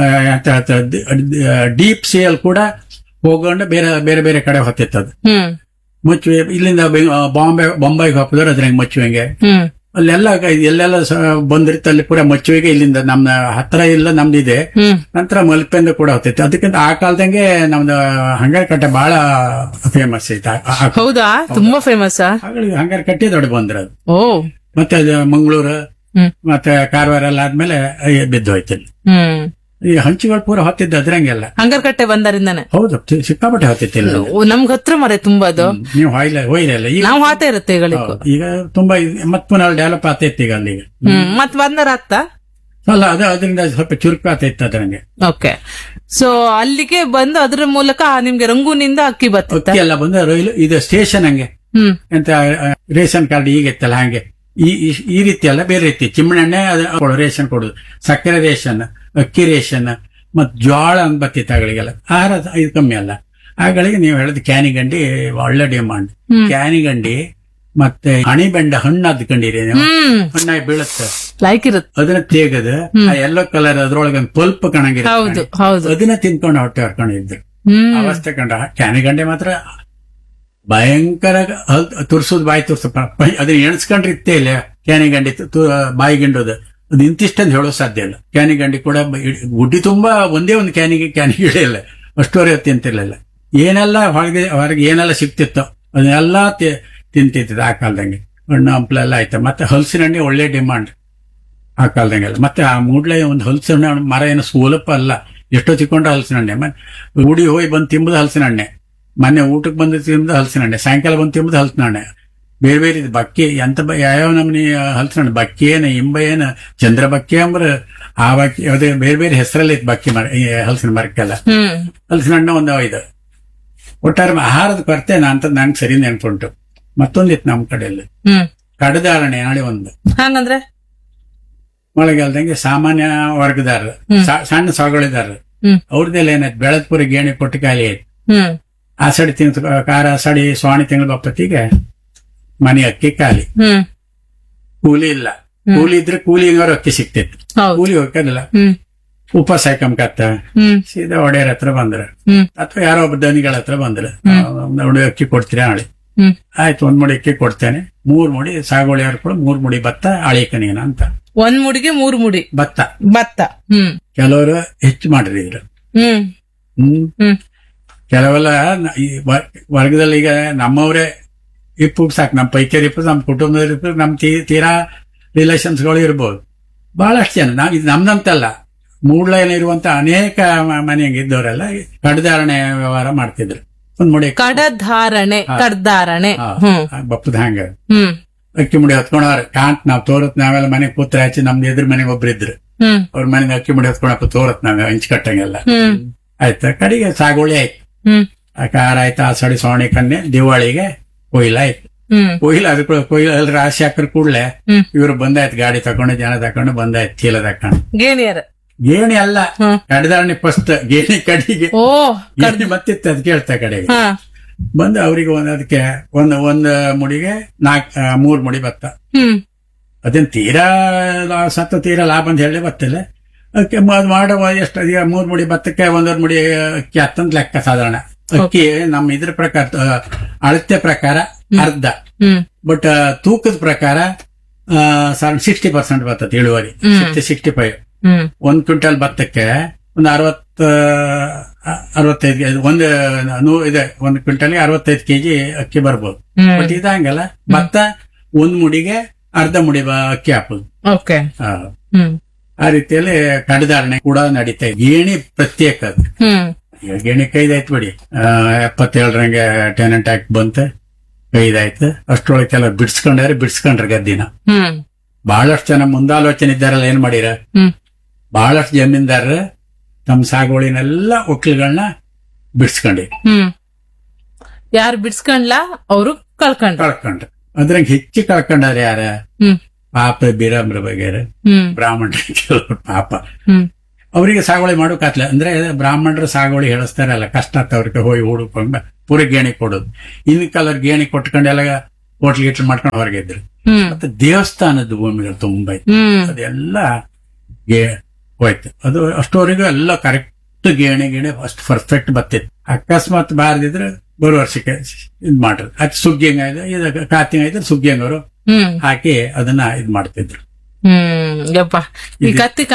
ಡೀಪ್ ಸೇಲ್ ಕೂಡ ಹೋಗೊಂಡು ಬೇರೆ ಬೇರೆ ಬೇರೆ ಕಡೆ ಹೊತ್ತಿತ್ತು ಅದು ಹ್ಮ್ ಮಚ್ಚುವೆ ಇಲ್ಲಿಂದ ಬೆಂಗ್- ಆ, ಬಾಂಬೆ ಬೊಂಬೈಗೆ ಹೋಗ್ತಿದ್ರು ಅದ್ರಂಗೆ ಮಚ್ಚುವೆಂಗೆ ಹ್ಮ್ ಅಲ್ಲೆಲ್ಲ ಗ- ಎಲ್ಲೆಲ್ಲ ಸ- ಬಂದಿರುತ್ತೆ ಅಲ್ಲಿ ಪೂರ ಮಚ್ಚುವೆಗೆ ಇಲ್ಲಿಂದ ನಮ್ಮ ಹತ್ರ ಇಲ್ಲ ನಮ್ದಿದೆ ಹ್ಮ್ ನಂತರ ಮಲ್ಪೆಂದು ಕೂಡ ಹೋಗ್ತೈತೆ ಅದಕ್ಕಿಂತ ಆ ಕಾಲದಂಗೆ ನಮ್ದು ಹಂಗಾರ ಕಟ್ಟೆ ಬಹಳ ಫೇಮಸ್ ಐತೆ ಆ- ಆ- ಹೌದಾ ತುಂಬಾ ಫೇಮಸ್ ಹಾಗಾಗಿ ಹಂಗಾರ ಕಟ್ಟೆ ದೊಡ್ಡ ಬಂದ್ರದು ಓ ಮತ್ತೆ ಅದು ಮಂಗಳೂರು ಹ್ಮ್ ಮತ್ತೆ ಕಾರವಾರ ಎಲ್ಲ ಆದ್ಮೇಲೆ ಬಿದ್ದು ಹೋಯ್ತು ಇಲ್ಲಿ. ಹ್ಮ್ ಈ ಹಂಚುಗಳು ಪೂರ ಹೊತ್ತಿದ್ದು ಅದ್ರಂಗೆಲ್ಲ ಹಂಗರ್ಕಟ್ಟೆ ಬಂದರಿಂದಾನೆ ಹೌದು ಸಿ- ಸಿಕ್ಕಾಪಟ್ಟೆ ಹೊತ್ತಿತ್ತಿಲ್ಲ ಓ, ನಮ್ಗ್ ಹತ್ರ ಮರೆ ತುಂಬಾ ಅದು ನೀವು ಹೊಯ್ಲ ಹೋಯ್ರಲ್ಲ ಈಗ ನಾವ್ ಹಾತ ಇರುತ್ತೆ ಈಗಳಿಗೂ ಹೌದು. ಈಗ ತುಂಬಾ ಇದು- ಮತ್ತ್ ಪುನಃ ಡೆವಲಪ್ ಆಗ್ತೈತಿ ಈಗ ಅಲ್ಲಿ ಹ್ಮ್ ಮತ್ ಬಂದರ ಅತ್ತ ಅಲ್ಲ ಅದು ಅದರಿಂದ ಸ್ವಲ್ಪ ಚುರುಕು ಆಗ್ತೈತಿ ಅದ್ರಂಗೆ ಓಕೆ ಸೊ ಅಲ್ಲಿಗೆ ಬಂದು ಅದ್ರ ಮೂಲಕ ನಿಮ್ಗೆ ರಂಗೂನಿಂದ ಅಕ್ಕಿ ಬತ್ತಿತ್ತ ಅಕ್ಕಿ ಎಲ್ಲ ಬಂದು ರೈಲು ಇದು ಸ್ಟೇಷನ್ ಹಂಗೆ ಹ್ಮ್ ಎಂತ ಆ, ರೇಷನ್ ಕಾರ್ಡ್ ಈಗ ಇತ್ತಲ್ಲ ಹಂಗೆ ಈ ಈ- ಈ ರೀತಿ ಅಲ್ಲ ಬೇರೆ ರೀತಿ ಚಿಮ್ಮಣ್ಣೆ ಅದು ಕೊಡೋ ರೇಷನ್ ಕೊಡುದು ಸಕ್ಕರೆ ರೇಷನ್ ಅಕ್ಕಿ ರೇಷನ್ ಮತ್ ಜೋಳ ಅಂತ ಬತ್ತಿತ್ತು ಅಗಳಿಗೆಲ್ಲ ಆಹಾರ ಇದು ಕಮ್ಮಿ ಅಲ್ಲ ಆಗಳಿಗೆ ನೀವು ಹೇಳಿದ ಕ್ಯಾನಿಗಂಡಿ ಒಳ್ಳೆ ಡಿಮಾಂಡ್ ಕ್ಯಾನಿಗಂಡಿ ಮತ್ತೆ ಹಣಿಬೆಂಡ ಹಣ್ಣು ಅದ್ಕೊಂಡಿರಿ ನೀವು ಹ್ಮ್ ಹಣ್ಣಾಗಿ ಬೀಳುತ್ತೆ ಲೈಕ್ ಇರುತ್ತೆ ಅದನ್ನ ತೆಗೆದು ಆ ಎಲ್ಲೋ ಕಲರ್ ಅದ್ರೊಳಗೆ ಒಂದು ಪಲ್ಪ್ ಹೌದು ಕಣಂಗಿರುತ್ತೆ ಹೌದು ಅದನ್ನ ತಿನ್ಕೊಂಡು ಹೊಟ್ಟೆ ಹೊರ್ಕೊಂಡಿದ್ರು ಹ್ಮ್ ಅವಸ್ಥೆ ಕಂಡ ಕ್ಯಾನಿಗಂಡೆ ಮಾತ್ರ ಭಯಂಕರ ಹಲ್- ತುರ್ಸೋದು ಬಾಯಿ ತುರ್ಸ ಅದನ್ನ ಎಣಿಸ್ಕೊಂಡ್ರೆ ಇತ್ತೇ ಇಲ್ಲ ಕ್ಯಾನಿಗಂಡಿ ತು- ತು- ಬಾಯಿ ಗಿಂಡೋದು ಅದು ಇಂತಿಷ್ಟಂದು ಹೇಳೋ ಸಾಧ್ಯ ಇಲ್ಲ ಕ್ಯಾನಿಗಂಡಿ ಕೂಡ ಬ- ಇಡ್- ಗುಡ್ಡಿ ತುಂಬಾ ಒಂದೇ ಒಂದು ಕ್ಯಾನಿಗೆ ಕ್ಯಾನಿಗೆ ಇಲ್ಲ ಅಷ್ಟುವರೆ ಹೊತ್ತು ತಿಂತಿರ್ಲಿಲ್ಲ ಏನೆಲ್ಲ ಹೊರಗೆ ಹೊರಗೆ ಏನೆಲ್ಲ ಸಿಕ್ತಿತ್ತೋ ಅದನ್ನೆಲ್ಲ ತಿ- ತಿಂತಿತ್ತು ಆ ಕಾಲದಂಗೆ ಹಣ್ಣು ಹಂಪ್ಲೆಲ್ಲ ಆಯ್ತು ಮತ್ತೆ ಹಲಸಿನ ಹಣ್ಣೆ ಒಳ್ಳೆ ಡಿಮಾಂಡ್ ಆ ಕಾಲದಂಗೆಲ್ಲ ಮತ್ತೆ ಆ ಮೂಡ್ಲೆ ಒಂದು ಹಲಸಿನ ಹಣ್ಣು ಮರ ಏನು ಸೋಲಪ್ಪ ಅಲ್ಲ ಎಷ್ಟೋ ತಿಕ್ಕೊಂಡ ಹಲಸಿನ ಹಣ್ಣೆ ಮತ್ತೆ ಉಡಿ ಹೋಗಿ ಬಂದು ತಿಂಬುದು ಹಲಸಿನ ಹಣ್ಣೆ ಮೊನ್ನೆ ಊಟಕ್ಕೆ ಬಂದು ತಿಂಬುದು ಹಲಸಿನ ಹಣ್ಣೆ ಸಾಯಂಕಾಲ ಬಂದು ತಿಂಬುದು ಹಲಸಿನ ಹಣ್ಣೆ ಬೇರೆ ಬೇರೆ ಇದು ಬಕ್ಕಿ ಎಂತ ಬ- ಯಾವ್ಯಾವ ನಮ್ನಿ ಹಲಸಿನ ಹಣ್ಣು ಬಕ್ಕಿ ಏನ ಇಂಬ ಏನ ಚಂದ್ರ ಬಕ್ಕಿ ಅಂಬ್ರ ಆ ಬಕ್ಕಿ ಅದೇ ಬೇರೆ ಬೇರೆ ಹೆಸರಲ್ಲಿ ಇತ್ತು ಬಕ್ಕಿ ಮರ ಈ ಹಲಸಿನ ಮರಕ್ಕೆಲ್ಲ ಹ್ಮ್ ಹಲಸಿನ ಹಣ್ಣು ಒಂದು ಇದು ಒಟ್ಟಾರೆ ಆಹಾರದ ಕೊರತೆ ಅಂತ ನಂಗೆ ಸರಿ ನೆನ್ಪುಂಟು ಮತ್ತೊಂದಿತ್ತು ನಮ್ಮ ಕಡೆಯಲ್ಲಿ ಹ್ಮ್ ಕಡದಾರಣೆ ನಾಳೆ ಒಂದು ಹಂಗಂದ್ರೆ ಮಳೆಗಾಲದಂಗೆ ಸಾಮಾನ್ಯ ವರ್ಗದಾರರು ಸ- ಸಣ್ಣ ಸಾಗುಳಿದಾರರು ಹ್ಮ್ ಅವ್ರದ್ದೆಲ್ಲ ಏನಾಯ್ತು ಬೆಳತ್ಪುರಿ ಗೇಣಿ ಕೊಟ್ಟು ಖಾಲಿ ಆಯ್ತು ಹ್ಮ್ ಆಸಡಿ ತಿಂಗಳು ಕಾರ ಸಡಿ ಸ್ವಾಣಿ ತಿಂಗಳ ಬಪ್ಪತ್ತಿಗೆ ಮನೆ ಅಕ್ಕಿ ಖಾಲಿ ಹ್ಮ್ ಕೂಲಿ ಇಲ್ಲ ಕೂಲಿ ಇದ್ರೆ ಕೂಲಿ ಹಿಂಗಾರು ಅಕ್ಕಿ ಸಿಕ್ತಿತ್ತು ಹೌದು ಕೂಲಿ ಹೋಗಲ್ಲ ಹ್ಮ್ ಉಪವಾಸ ಹಾಕಂಕತ್ತ ಹ್ಮ್ ಸೀದಾ ಒಡೆಯರ್ ಹತ್ರ ಬಂದ್ರ ಹ್ಮ್ ಅಥವಾ ಯಾರೋ ಒಬ್ಬ ದನಿಗಳ ಹತ್ರ ಬಂದ್ರ ನೋಡಿ ಅಕ್ಕಿ ಕೊಡ್ತೀರಾ ನಾಳೆ ಹ್ಮ್ ಆಯ್ತು ಒಂದ್ ಮುಡಿ ಅಕ್ಕಿ ಕೊಡ್ತೇನೆ ಮೂರ್ ಮುಡಿ ಸಾಗುವಳಿ ಕೂಡ ಮೂರ್ ಮುಡಿ ಭತ್ತ ಅಳಿಕನೀನ ಅಂತ ಒಂದ್ ಮುಡಿಗೆ ಮೂರ್ ಮುಡಿ ಭತ್ತ ಭತ್ತ ಹ್ಮ್ ಕೆಲವರು ಹೆಚ್ಚು ಮಾಡಿದ್ರು ಹ್ಮ್ ಹ್ಮ್ ಹ್ಮ್ ಕೆಲವೆಲ್ಲ ನ- ಈ ವ- ವರ್ಗದಲ್ಲಿ ಈಗ ನಮ್ಮವರೇ ಇಪ್ಪು ಸಾಕು ನಮ್ಮ ಪೈಕರ್ ಇಪ್ಪು ನಮ್ಮ ಕುಟುಂಬದವ್ರು ಇಪ್ಪು ನಮ್ಮ ತೀ- ತೀರಾ ರಿಲೇಷನ್ಸ್ಗಳು ಇರ್ಬೋದು ಬಹಳಷ್ಟು ಜನ ನಾವು ಇದು ನಮ್ದಂತಲ್ಲ ಮೂಡ್ಲೈನ್ ಇರುವಂತ ಅನೇಕ ಮ- ಮನೆಗೆ ಇದ್ದವರೆಲ್ಲ ಕಡದಾರಣೆ ವ್ಯವಹಾರ ಮಾಡ್ತಿದ್ರು ಒಂದ್ ಮುಡಿ ಅಕ್ಕಿ- ಕಡಧಾರಣೆ ಕಡ್ದಾರಣೆ ಹಾ, ಹ್ಮ್ ಆ ಬಪ್ಪದ ಹಂಗ ಹ್ಮ್ ಅಕ್ಕಿ ಮುಡಿ ಹೊತ್ಕೊಂಡವ್ರ ಕಾಂತ್ ನಾವ್ ತೋರತ್ ನಾವೆಲ್ಲ ಮನೆಗೆ ಕೂತ್ರ ಹಚ್ಚಿ ನಮ್ದು ಎದುರು ಮನೆಗೆ ಒಬ್ರು ಇದ್ರು ಹ್ಮ್ ಅವ್ರ ಮನೆಗೆ ಅಕ್ಕಿ ಮುಡಿ ಹೊತ್ಕೊಂಡಪ್ಪ ತೋರತ್ ನಾವ್ ಹಂಚ್ಕಟ್ಟಂಗೆಲ್ಲ ಹ್ಮ್ ಆಯ್ತಾ ಕಡೆಗೆ ಸಾಗುವಳಿ ಆಯ್ತು ಹ್ಮ್ ಆ ಕಾರ ಆಯ್ತು ಆ ಸಡಿ ಸೋಣಿ ಕನ್ನೆ ದಿವಾಳಿಗೆ ಕೊಯ್ಲ ಆಯ್ತು ಹ್ಮ್ ಕೊಯ್ಲ ಅದ್ರ ಕೂಡ ಕೊಯ್ಲ ಅಲ್ಲಿ ರಾಶಿ ಹಾಕ್ರ ಕೂಡ್ಲೆ ಹ್ಮ್. ಇವ್ರು ಬಂದಾಯ್ತು ಗಾಡಿ ತಕೊಂಡು ಜನ ತಕೊಂಡು ಬಂದಾಯ್ತು ಚೀಲ ತಕೊಂಡು ಗೇಣಿಯರ್ ಗೇಣಿ ಅಲ್ಲ ಹ್ಮ್. ಕಡದಾರಣಿ ಫಸ್ಟ್ ಗೇಣಿ ಕಡೆಗೆ ಓ ಗೇಣಿ ಮತ್ತಿತ್ತು ಅದ್ ಕೇಳ್ತಾ ಕಡೆಗೆ ಹಾ ಬಂದು ಅವರಿಗೆ ಒಂದ್ ಅದಕ್ಕೆ ಒಂದು ಒಂದು ಮುಡಿಗೆ ನಾಲ್ಕ್ ಆ, ಮೂರ್ ಮುಡಿ ಭತ್ತ ಹ್ಮ್ ಅದೇನ್ ತೀರಾ ಲಾ- ಸತ್ತ ತೀರಾ ಲಾಭ ಅಂತ ಹೇಳಿ ಬರ್ತಿಲ್ಲ ಅದಕ್ಕೆ ಮ- ಮಾಡುವ ಎಷ್ಟು ಈಗ ಮೂರ್ ಮುಡಿ ಭತ್ತಕ್ಕೆ ಒಂದೊಂದು ಮುಡಿ ಅಕ್ಕಿ ಹತ್ತಂತ ಲೆಕ್ಕ ಸಾಧಾರಣ ಅಕ್ಕಿ ನಮ್ಮ ಇದ್ರ ಪ್ರಕಾರ ಆ, ಅಳತೆ ಪ್ರಕಾರ ಅರ್ಧ ಹ್ಮ್ ಬಟ್ ತೂಕದ ಪ್ರಕಾರ ಸಿಕ್ಸ್ಟಿ ಪರ್ಸೆಂಟ್ ಬರ್ತದೆ ಇಳುವರಿ ಸಿಕ್ಸ್ಟಿ ಸಿಕ್ಸ್ಟಿ ಫೈವ್ ಹ್ಮ್ ಒಂದ್ ಕ್ವಿಂಟಲ್ ಭತ್ತಕ್ಕೆ ಒಂದು ಅರವತ್ತ ಅರವತ್ತೈದು ಕೆ- ಒಂದು ನೂ ಇದೆ ಒಂದು ಕ್ವಿಂಟಲ್ಗೆ ಅರವತ್ತೈದು ಕೆಜಿ ಅಕ್ಕಿ ಬರ್ಬೋದು ಹ್ಮ್ ಬಟ್ ಇದಂಗಲ್ಲ ಭತ್ತ ಒಂದ್ ಮುಡಿಗೆ ಅರ್ಧ ಮುಡಿ ಬ- ಅಕ್ಕಿ ಹಾಕುದು ಓಕೆ ಆ, ಹ್ಮ್ ಆ ರೀತಿಯಲ್ಲಿ ಕಡದಾರಣೆ ಕೂಡ ನಡೀತಾ ಇದೆ ಗೇಣಿ ಪ್ರತ್ಯೇಕ ಅದು. ಹ್ಮ್ ಈಗ ಗೇಣಿ ಕೈದಾಯ್ತು ಬಿಡಿ ಆ, ಎಪ್ಪತ್ತೇಳರಂಗೆ ಟೆನೆಂಟ್ ಆಕ್ಟ್ ಬಂತ ಕೈದಾಯ್ತು ಅಷ್ಟ್ರೊಳಗೆ ಕೆಲವು ಬಿಡ್ಸ್ಕೊಂಡ್ರೆ ಬಿಡ್ಸ್ಕೊಂಡ್ರೆ ಗದ್ದಿನ ಹ್ಮ್ ಬಹಳಷ್ಟು ಜನ ಮುಂದಾಲೋಚನೆ ಇದ್ದಾರಲ್ಲ ಏನ್ ಮಾಡಿರ ಹ್ಮ್ ಬಹಳಷ್ಟು ಜಮೀನ್ದಾರರು ತಮ್ಮ ಸಾಗುವಳಿನೆಲ್ಲ ಒಕ್ಕಲುಗಳನ್ನ ಬಿಡ್ಸ್ಕೊಂಡಿ ಹ್ಮ್ ಯಾರು ಬಿಡ್ಸ್ಕೊಂಡ್ಲ ಅವರು ಕಳ್ಕೊಂಡ್ರು ಕಳ್ಕೊಂಡ್ರು ಅದ್ರಂಗೆ ಹೆಚ್ಚು ಕಳ್ಕೊಂಡಾರ ಯಾರ ಹ್ಮ್ ಪಾಪ ಬೀರಾಮ್ರ ಬಗೆರೆ ಹ್ಮ್ ಬ್ರಾಹ್ಮಣರ ಕೆಲವರು ಪಾಪ ಹ್ಮ್ ಅವರಿಗೆ ಸಾಗುವಳಿ ಮಾಡೋಕಾತ್ಲ ಅಂದ್ರೆ ಬ್ರಾಹ್ಮಣರು ಸಾಗುವಳಿ ಹೇಳಿಸ್ತಾರಲ್ಲ ಕಷ್ಟ ಆತ ಅವ್ರಿಗೆ ಹೋಗಿ ಹುಡುಕೊಂಡು ಪೂರಿ ಗೇಣಿ ಕೊಡೋದು ಇನ್ ಕಲರ್ ಗೇಣಿ ಕೊಟ್ಕೊಂಡೆಲ್ಲ ಹೋಟ್ಲ್ ಗಿಟ್ಲ್ ಮಾಡ್ಕೊಂಡು ಹೊರಗೆ ಇದ್ರು ಹ್ಮ್ ಮತ್ತೆ ದೇವಸ್ಥಾನದ ಭೂಮಿಗಳು ತುಂಬಾ ಇತ್ತು ಹ್ಮ್ ಅದೆಲ್ಲ ಗೆ ಹೋಯ್ತು ಅದು ಅಷ್ಟೋವರೆಗೂ ಎಲ್ಲ ಕರೆಕ್ಟ್ ಗೇಣಿ ಗೇಣಿ ಅಷ್ಟು ಪರ್ಫೆಕ್ಟ್ ಬರ್ತಿತ್ತು ಅಕಸ್ಮಾತ್ ಬಾರದಿದ್ರೆ ಬರೋ ವರ್ಷಕ್ಕೆ ಇದ್ ಮಾಡ್ರಿ ಅದು ಸುಗ್ಗಿಂಗ ಇದೆ ಇದು ಕಾತಿಂಗ ಇದ್ರೆ ಸುಗ್ಗಿಂಗವರು ಹ್ಮ್ ಹಾಕಿ ಅದನ್ನ ಇದ್ ಮಾಡ್ತಿದ್ರು ಹ್ಮ್ ಯಪ್ಪ ಈ ಕತ್ತಿ ಕಾಣಿ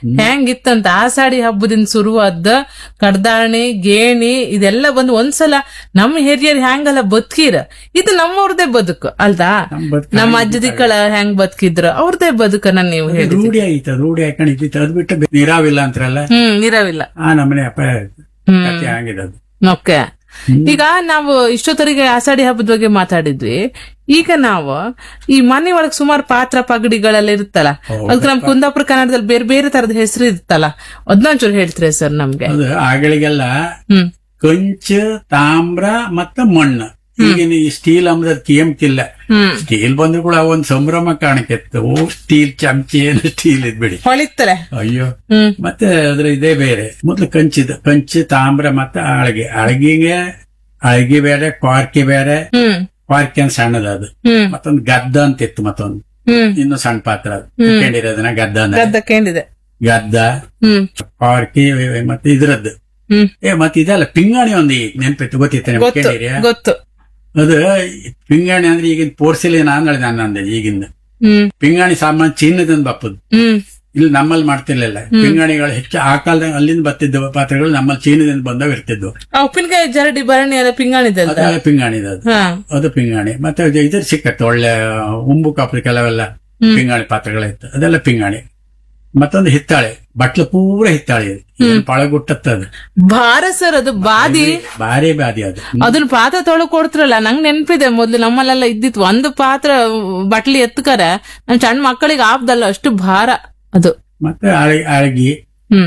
ಹೆಂಗಿತ್ತಂತ ಆಷಾಢಿ ಹಬ್ಬದಿಂದ ಶುರುವಾದ ಕಡ್ದಾಣಿ ಗೇಣಿ ಇದೆಲ್ಲ ಬಂದು ಒಂದ್ಸಲ ನಮ್ಮ ಹಿರಿಯರ್ ಹೆಂಗಲ್ಲ ಬದುಕಿರ ಇದು ನಮ್ಮವ್ರದೇ ಬದುಕು ಅಲ್ದಾ ನಮ್ ಬದುಕು ನಮ್ಮ ಅಜ್ಜದಿಕ್ಕಳ ಹೆಂಗ್ ಬದುಕಿದ್ರು ಅವ್ರದೇ ಬದುಕನ್ನ ನೀವು ಹೇಳಿ ರೂಢಿ ಆಯ್ತು ರೂಢಿ ಹಾಕೊಂಡಿದ್ದಿತ್ತು ಅದು ಬಿಟ್ಟು ಬೆ- ನೀರಾವಿಲ್ಲ ಅಂತಾರಲ್ಲ ಹ್ಮ್ ಇರವಿಲ್ಲ ಆ ನಮ್ಮನೆ ಅಪ್ಪ ಹ್ಮ್. ಕಥೆ ಆಗಿದೆ ಅದು ಓಕೆ ಈಗ ನಾವು ಇಷ್ಟೊತ್ತರಿಗೆ ಆಷಾಢಿ ಹಬ್ಬದ ಬಗ್ಗೆ ಮಾತಾಡಿದ್ವಿ ಈಗ ನಾವು ಈ ಮನೆ ಒಳಗ್ ಸುಮಾರು ಪಾತ್ರ ಪಗಡಿಗಳೆಲ್ಲ ಇರುತ್ತಲ್ಲ ಅದಕ್ಕೆ ನಮ್ ಕುಂದಾಪುರ ಕನ್ನಡದಲ್ಲಿ ಬೇರೆ ಬೇರೆ ತರದ ಹೆಸರು ಇರುತ್ತಲ್ಲ ಅದನ್ನೊಂಚೂರು ಹೇಳ್ತೀರಿ ಸರ್ ನಮ್ಗೆ ಅದು ಆಗಳಿಗೆಲ್ಲ ಹ್ಮ್ ಕಂಚು ತಾಮ್ರ ಮತ್ತ ಮಣ್ಣು ಈಗಿನ ಈ ಸ್ಟೀಲ್ ಅಂಬದ ಕಿಯಂಕಿಲ್ಲ ಹ್ಮ್ ಸ್ಟೀಲ್ ಬಂದ್ರು ಕೂಡ ಒಂದ್ ಸಂಭ್ರಮ ಕಾಣಕ್ಕೆತ್ತು ಓ ಸ್ಟೀಲ್ ಚಮಚಿ ಏನು ಸ್ಟೀಲ್ ಇದ್ಬಿಡಿ ಹೊಳಿತಲೆ ಅಯ್ಯೋ ಹ್ಮ್ ಮತ್ತೆ ಅದ್ರ ಇದೇ ಬೇರೆ ಮೊದ್ಲು ಕಂಚಿದ ಕಂಚು ತಾಮ್ರ ಮತ್ತೆ ಆಳ್ಗೆ ಆಳ್ಗಿಗೆ ಆಳ್ಗಿ ಬೇರೆ ಕ್ವಾರ್ಕಿ ಬೇರೆ ಹ್ಮ್ ಕ್ವಾರ್ಕಿ ಅಂತ ಸಣ್ಣದ ಅದು ಹ್ಮ್ ಮತ್ತೊಂದು ಗದ್ದ ಅಂತ ಇತ್ತು ಮತ್ತೊಂದು ಹ್ಮ್ ಇನ್ನು ಸಣ್ಣ ಪಾತ್ರ ಅದು ಕೇಳಿರೋದನ್ನ ಗದ್ದ ಅಂದ್ರೆ ಗದ್ದ ಕೇಳಿದೆ ಗದ್ದ ಹ್ಮ್ ಕ್ವಾರ್ಕಿ ಮತ್ತೆ ಇದ್ರದ್ದು ಹ್ಮ್ ಏ ಮತ್ತೆ ಇದೆಲ್ಲ ಪಿಂಗಾಣಿ ಒಂದು ನೆನ್ಪಿತ್ತು ಗೊತ್ತಿತ್ತು ನಿಮ್ಗೆ ಗೊತ್ತು ಕೇಳಿರಿಯಾ ಗೊತ್ತು ಅದು ಪಿಂಗಾಣಿ ಅಂದ್ರೆ ಈಗಿನ ಪೋರ್ಸಿಲಿನ ಅಂದ್ರೆ ನಾನು ಅಂದೆ ಈಗಿಂದ ಹ್ಮ್ ಪಿಂಗಾಣಿ ಸಾಮಾನು ಚಿನ್ನದಿಂದ ಬಪ್ಪದು ಹ್ಮ್ ಇಲ್ಲಿ ನಮ್ಮಲ್ಲಿ ಮಾಡ್ತಿರ್ಲಿಲ್ಲ ಪಿಂಗಾಣಿಗಳು ಹೆಚ್ಚು ಆ ಕಾಲದಾಗ ಅಲ್ಲಿಂದ ಬರ್ತಿದ್ದ ಪಾತ್ರೆಗಳು ನಮ್ಮಲ್ಲಿ ಚೀನದಿಂದ ಬಂದವು ಇರ್ತಿದ್ವು ಆ ಉಪ್ಪಿನಕಾಯಿ ಜರಡಿ ಭರಣಿ ಎಲ್ಲ ಪಿಂಗಾಣಿದಲ್ಲ ಅದೇ ಪಿಂಗಾಣಿ ಅದು ಹಾ ಅದು ಪಿಂಗಾಣಿ ಮತ್ತೆ ಅದು ಇದ್ರ ಸಿಕ್ಕತ್ತೆ ಒಳ್ಳೆ ಉಂಬು ಕಾಪು ಕೆಲವೆಲ್ಲ ಪಿಂಗಾಣಿ ಪಾತ್ರೆಗಳಿತ್ತು ಅದೆಲ್ಲ ಪಿಂಗಾಣಿ ಮತ್ತೊಂದು ಹಿತ್ತಾಳೆ ಬಟ್ಲು ಪೂರ ಹಿತ್ತಾಳೆ ಇದು. ಏನ್ ಪಳಗುಟ್ಟತ್ತದು ಭಾರ ಸರ್ ಅದು ಬಾದಿ ಭಾರಿ ಬಾದಿ ಅದು ಅದನ್ನ ಪಾತ್ರ ತೊಳಗ್ ಕೊಡ್ತಿರಲ್ಲ ನಂಗ್ ನೆನ್ಪಿದೆ ಮೊದ್ಲು ನಮ್ಮಲ್ಲೆಲ್ಲ ಇದ್ದಿತ್ತು ಒಂದು ಪಾತ್ರ ಬಟ್ಲಿ ಎತ್ಕರ ನಮ್ ಸಣ್ಣ ಮಕ್ಕಳಿಗೆ ಆಪ್ದಲ್ಲ ಅಷ್ಟು ಭಾರ ಅದು ಮತ್ತೆ ಆಳ್ ಆಳ್ಗಿ ಹ್ಮ್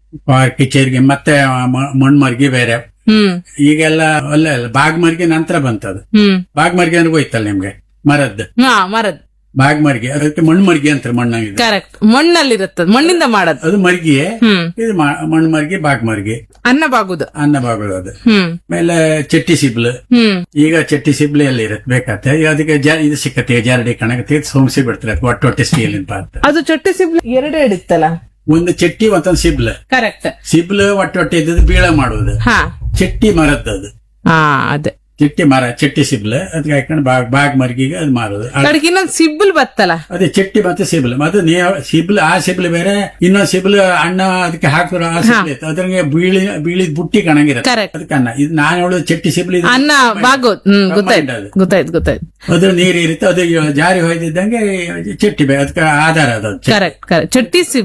ಕಿಚೇರಿಗೆ ಮತ್ತೆ ಮ- ಮಣ್ಮರ್ಗಿ ಬೇರೆ ಹ್ಮ್ ಈಗೆಲ್ಲ ಅಲ್ಲ ಅಲ್ಲ ಬಾಗ್ಮರ್ಗಿ ನಂತರ ಬಂತದು ಹ್ಮ್ ಬಾಗ್ಮರ್ಗಿ ಅಂದ್ರೆ ಹೋಯ್ತಲ್ಲ ನಿಮ್ಗೆ ಮರದ್ದು ಹಾ ಮರದ್ ಬಾಗ್ಮರ್ಗಿ ಅದಕ್ಕೆ ಮಣ್ಣು ಮರ್ಗಿ ಅಂತಾರೆ ಮಣ್ಣಾಗಿದೆ ಕರೆಕ್ಟ್ ಮಣ್ಣಲ್ಲಿರುತ್ತದ ಮಣ್ಣಿಂದ ಮಾಡದ್ ಅದು ಮರ್ಗಿಯೇ ಹ್ಮ್ ಇದು ಮ- ಮಣ್ಣು ಮರ್ಗಿ ಬಾಗ್ಮರ್ಗಿ ಅನ್ನ ಬಾಗುದು ಅನ್ನ ಬಾಗೋದು ಅದು ಹ್ಮ್ ಆಮೇಲೆ ಚಟ್ಟಿ ಸಿಬ್ಲು ಹ್ಮ್ ಈಗ ಚಟ್ಟಿ ಸಿಬ್ಲು ಎಲ್ಲಿ ಇರತ್ತೆ ಬೇಕಾತ್ತೆ ಈಗ ಅದಕ್ಕೆ ಜ ಇದು ಸಿಕ್ಕತ್ತೆ ಜಾರಡಿ ಕಣಕ್ಕೆ ಸೋಮಸಿ ಬಿಡ್ತಾರೆ ಒಟ್ಟು ಒಟ್ಟೆ ಸ್ಟೀಲಿನ ಪಾತ್ರ ಅದು ಚೊಟ್ಟಿ ಸಿಬ್ಲಿ ಎರಡೇ ಹಿಡಿತ್ತಲ್ಲ ಒಂದು ಚಟ್ಟಿ ಮತ್ತೊಂದು ಸಿಬ್ಲು ಕರೆಕ್ಟ್ ಸಿಬ್ಲು ಒಟ್ಟು ಒಟ್ಟೆ ಇದ್ದದ್ದು ಬೀಳ ಮಾಡುವುದು ಹಾ ಚಟ್ಟಿ ಮರದ್ದದು ಹಾ ಅದೇ ಚಟ್ಟಿ ಮರ ಚಟ್ಟಿ ಸಿಬ್ಲು ಅದಕ್ಕೆ ಹಾಕೊಂಡು ಬಾಗ್ ಬಾಗ್ ಮರ್ಗಿಗೆ ಅದು ಮಾರೋದು ಆ- ಕಡೆಗೆ ಇನ್ನೊಂದ್ ಸಿಬ್ಬಲ್ ಬತ್ತಲ್ಲ ಅದೇ ಚಟ್ಟಿ ಮತ್ತೆ ಸಿಬ್ಲು ಮತ್ತೆ ನೀವು ಸಿಬ್ಲು ಆ ಸಿಬ್ಲು ಬೇರೆ ಇನ್ನೊಂದು ಸಿಬ್ಲು ಅಣ್ಣ ಅದಕ್ಕೆ ಹಾಕಿರೋ ಆ ಸಿಬ್ಲು ಇತ್ತು ಅದ್ರಿಗೆ ಬೀಳಿ ಬೀಳಿದ ಬುಟ್ಟಿ ಕಣಂಗಿರುತ್ತೆ Correct. ಅದಕ್ಕೆ ಅನ್ನ ಇದು ನಾನು ಹೇಳೋದು ಚಟ್ಟಿ ಸಿಬ್ಲು ಇದು ಅನ್ನ ಬಾಗೋದ್ ಹ್ಮ್ ಗೊತ್ತಾಯ್ತು combined ಅದು. ಗೊತ್ತಾಯ್ತು ಗೊತ್ತಾಯ್ತು ಅದ್ರ ನೀರು ಇರುತ್ತೆ ಅದು ಜಾರಿ ಹೋಯ್ತಿದ್ದಂಗೆ ಚಟ್ಟಿ ಬೇ ಅದಕ್ಕೆ ಆಧಾರ ಅದು ಕರೆಕ್ಟ್ ಕರೆಕ್ಟ್ ಚಟ್ಟಿ ಸಿಬ್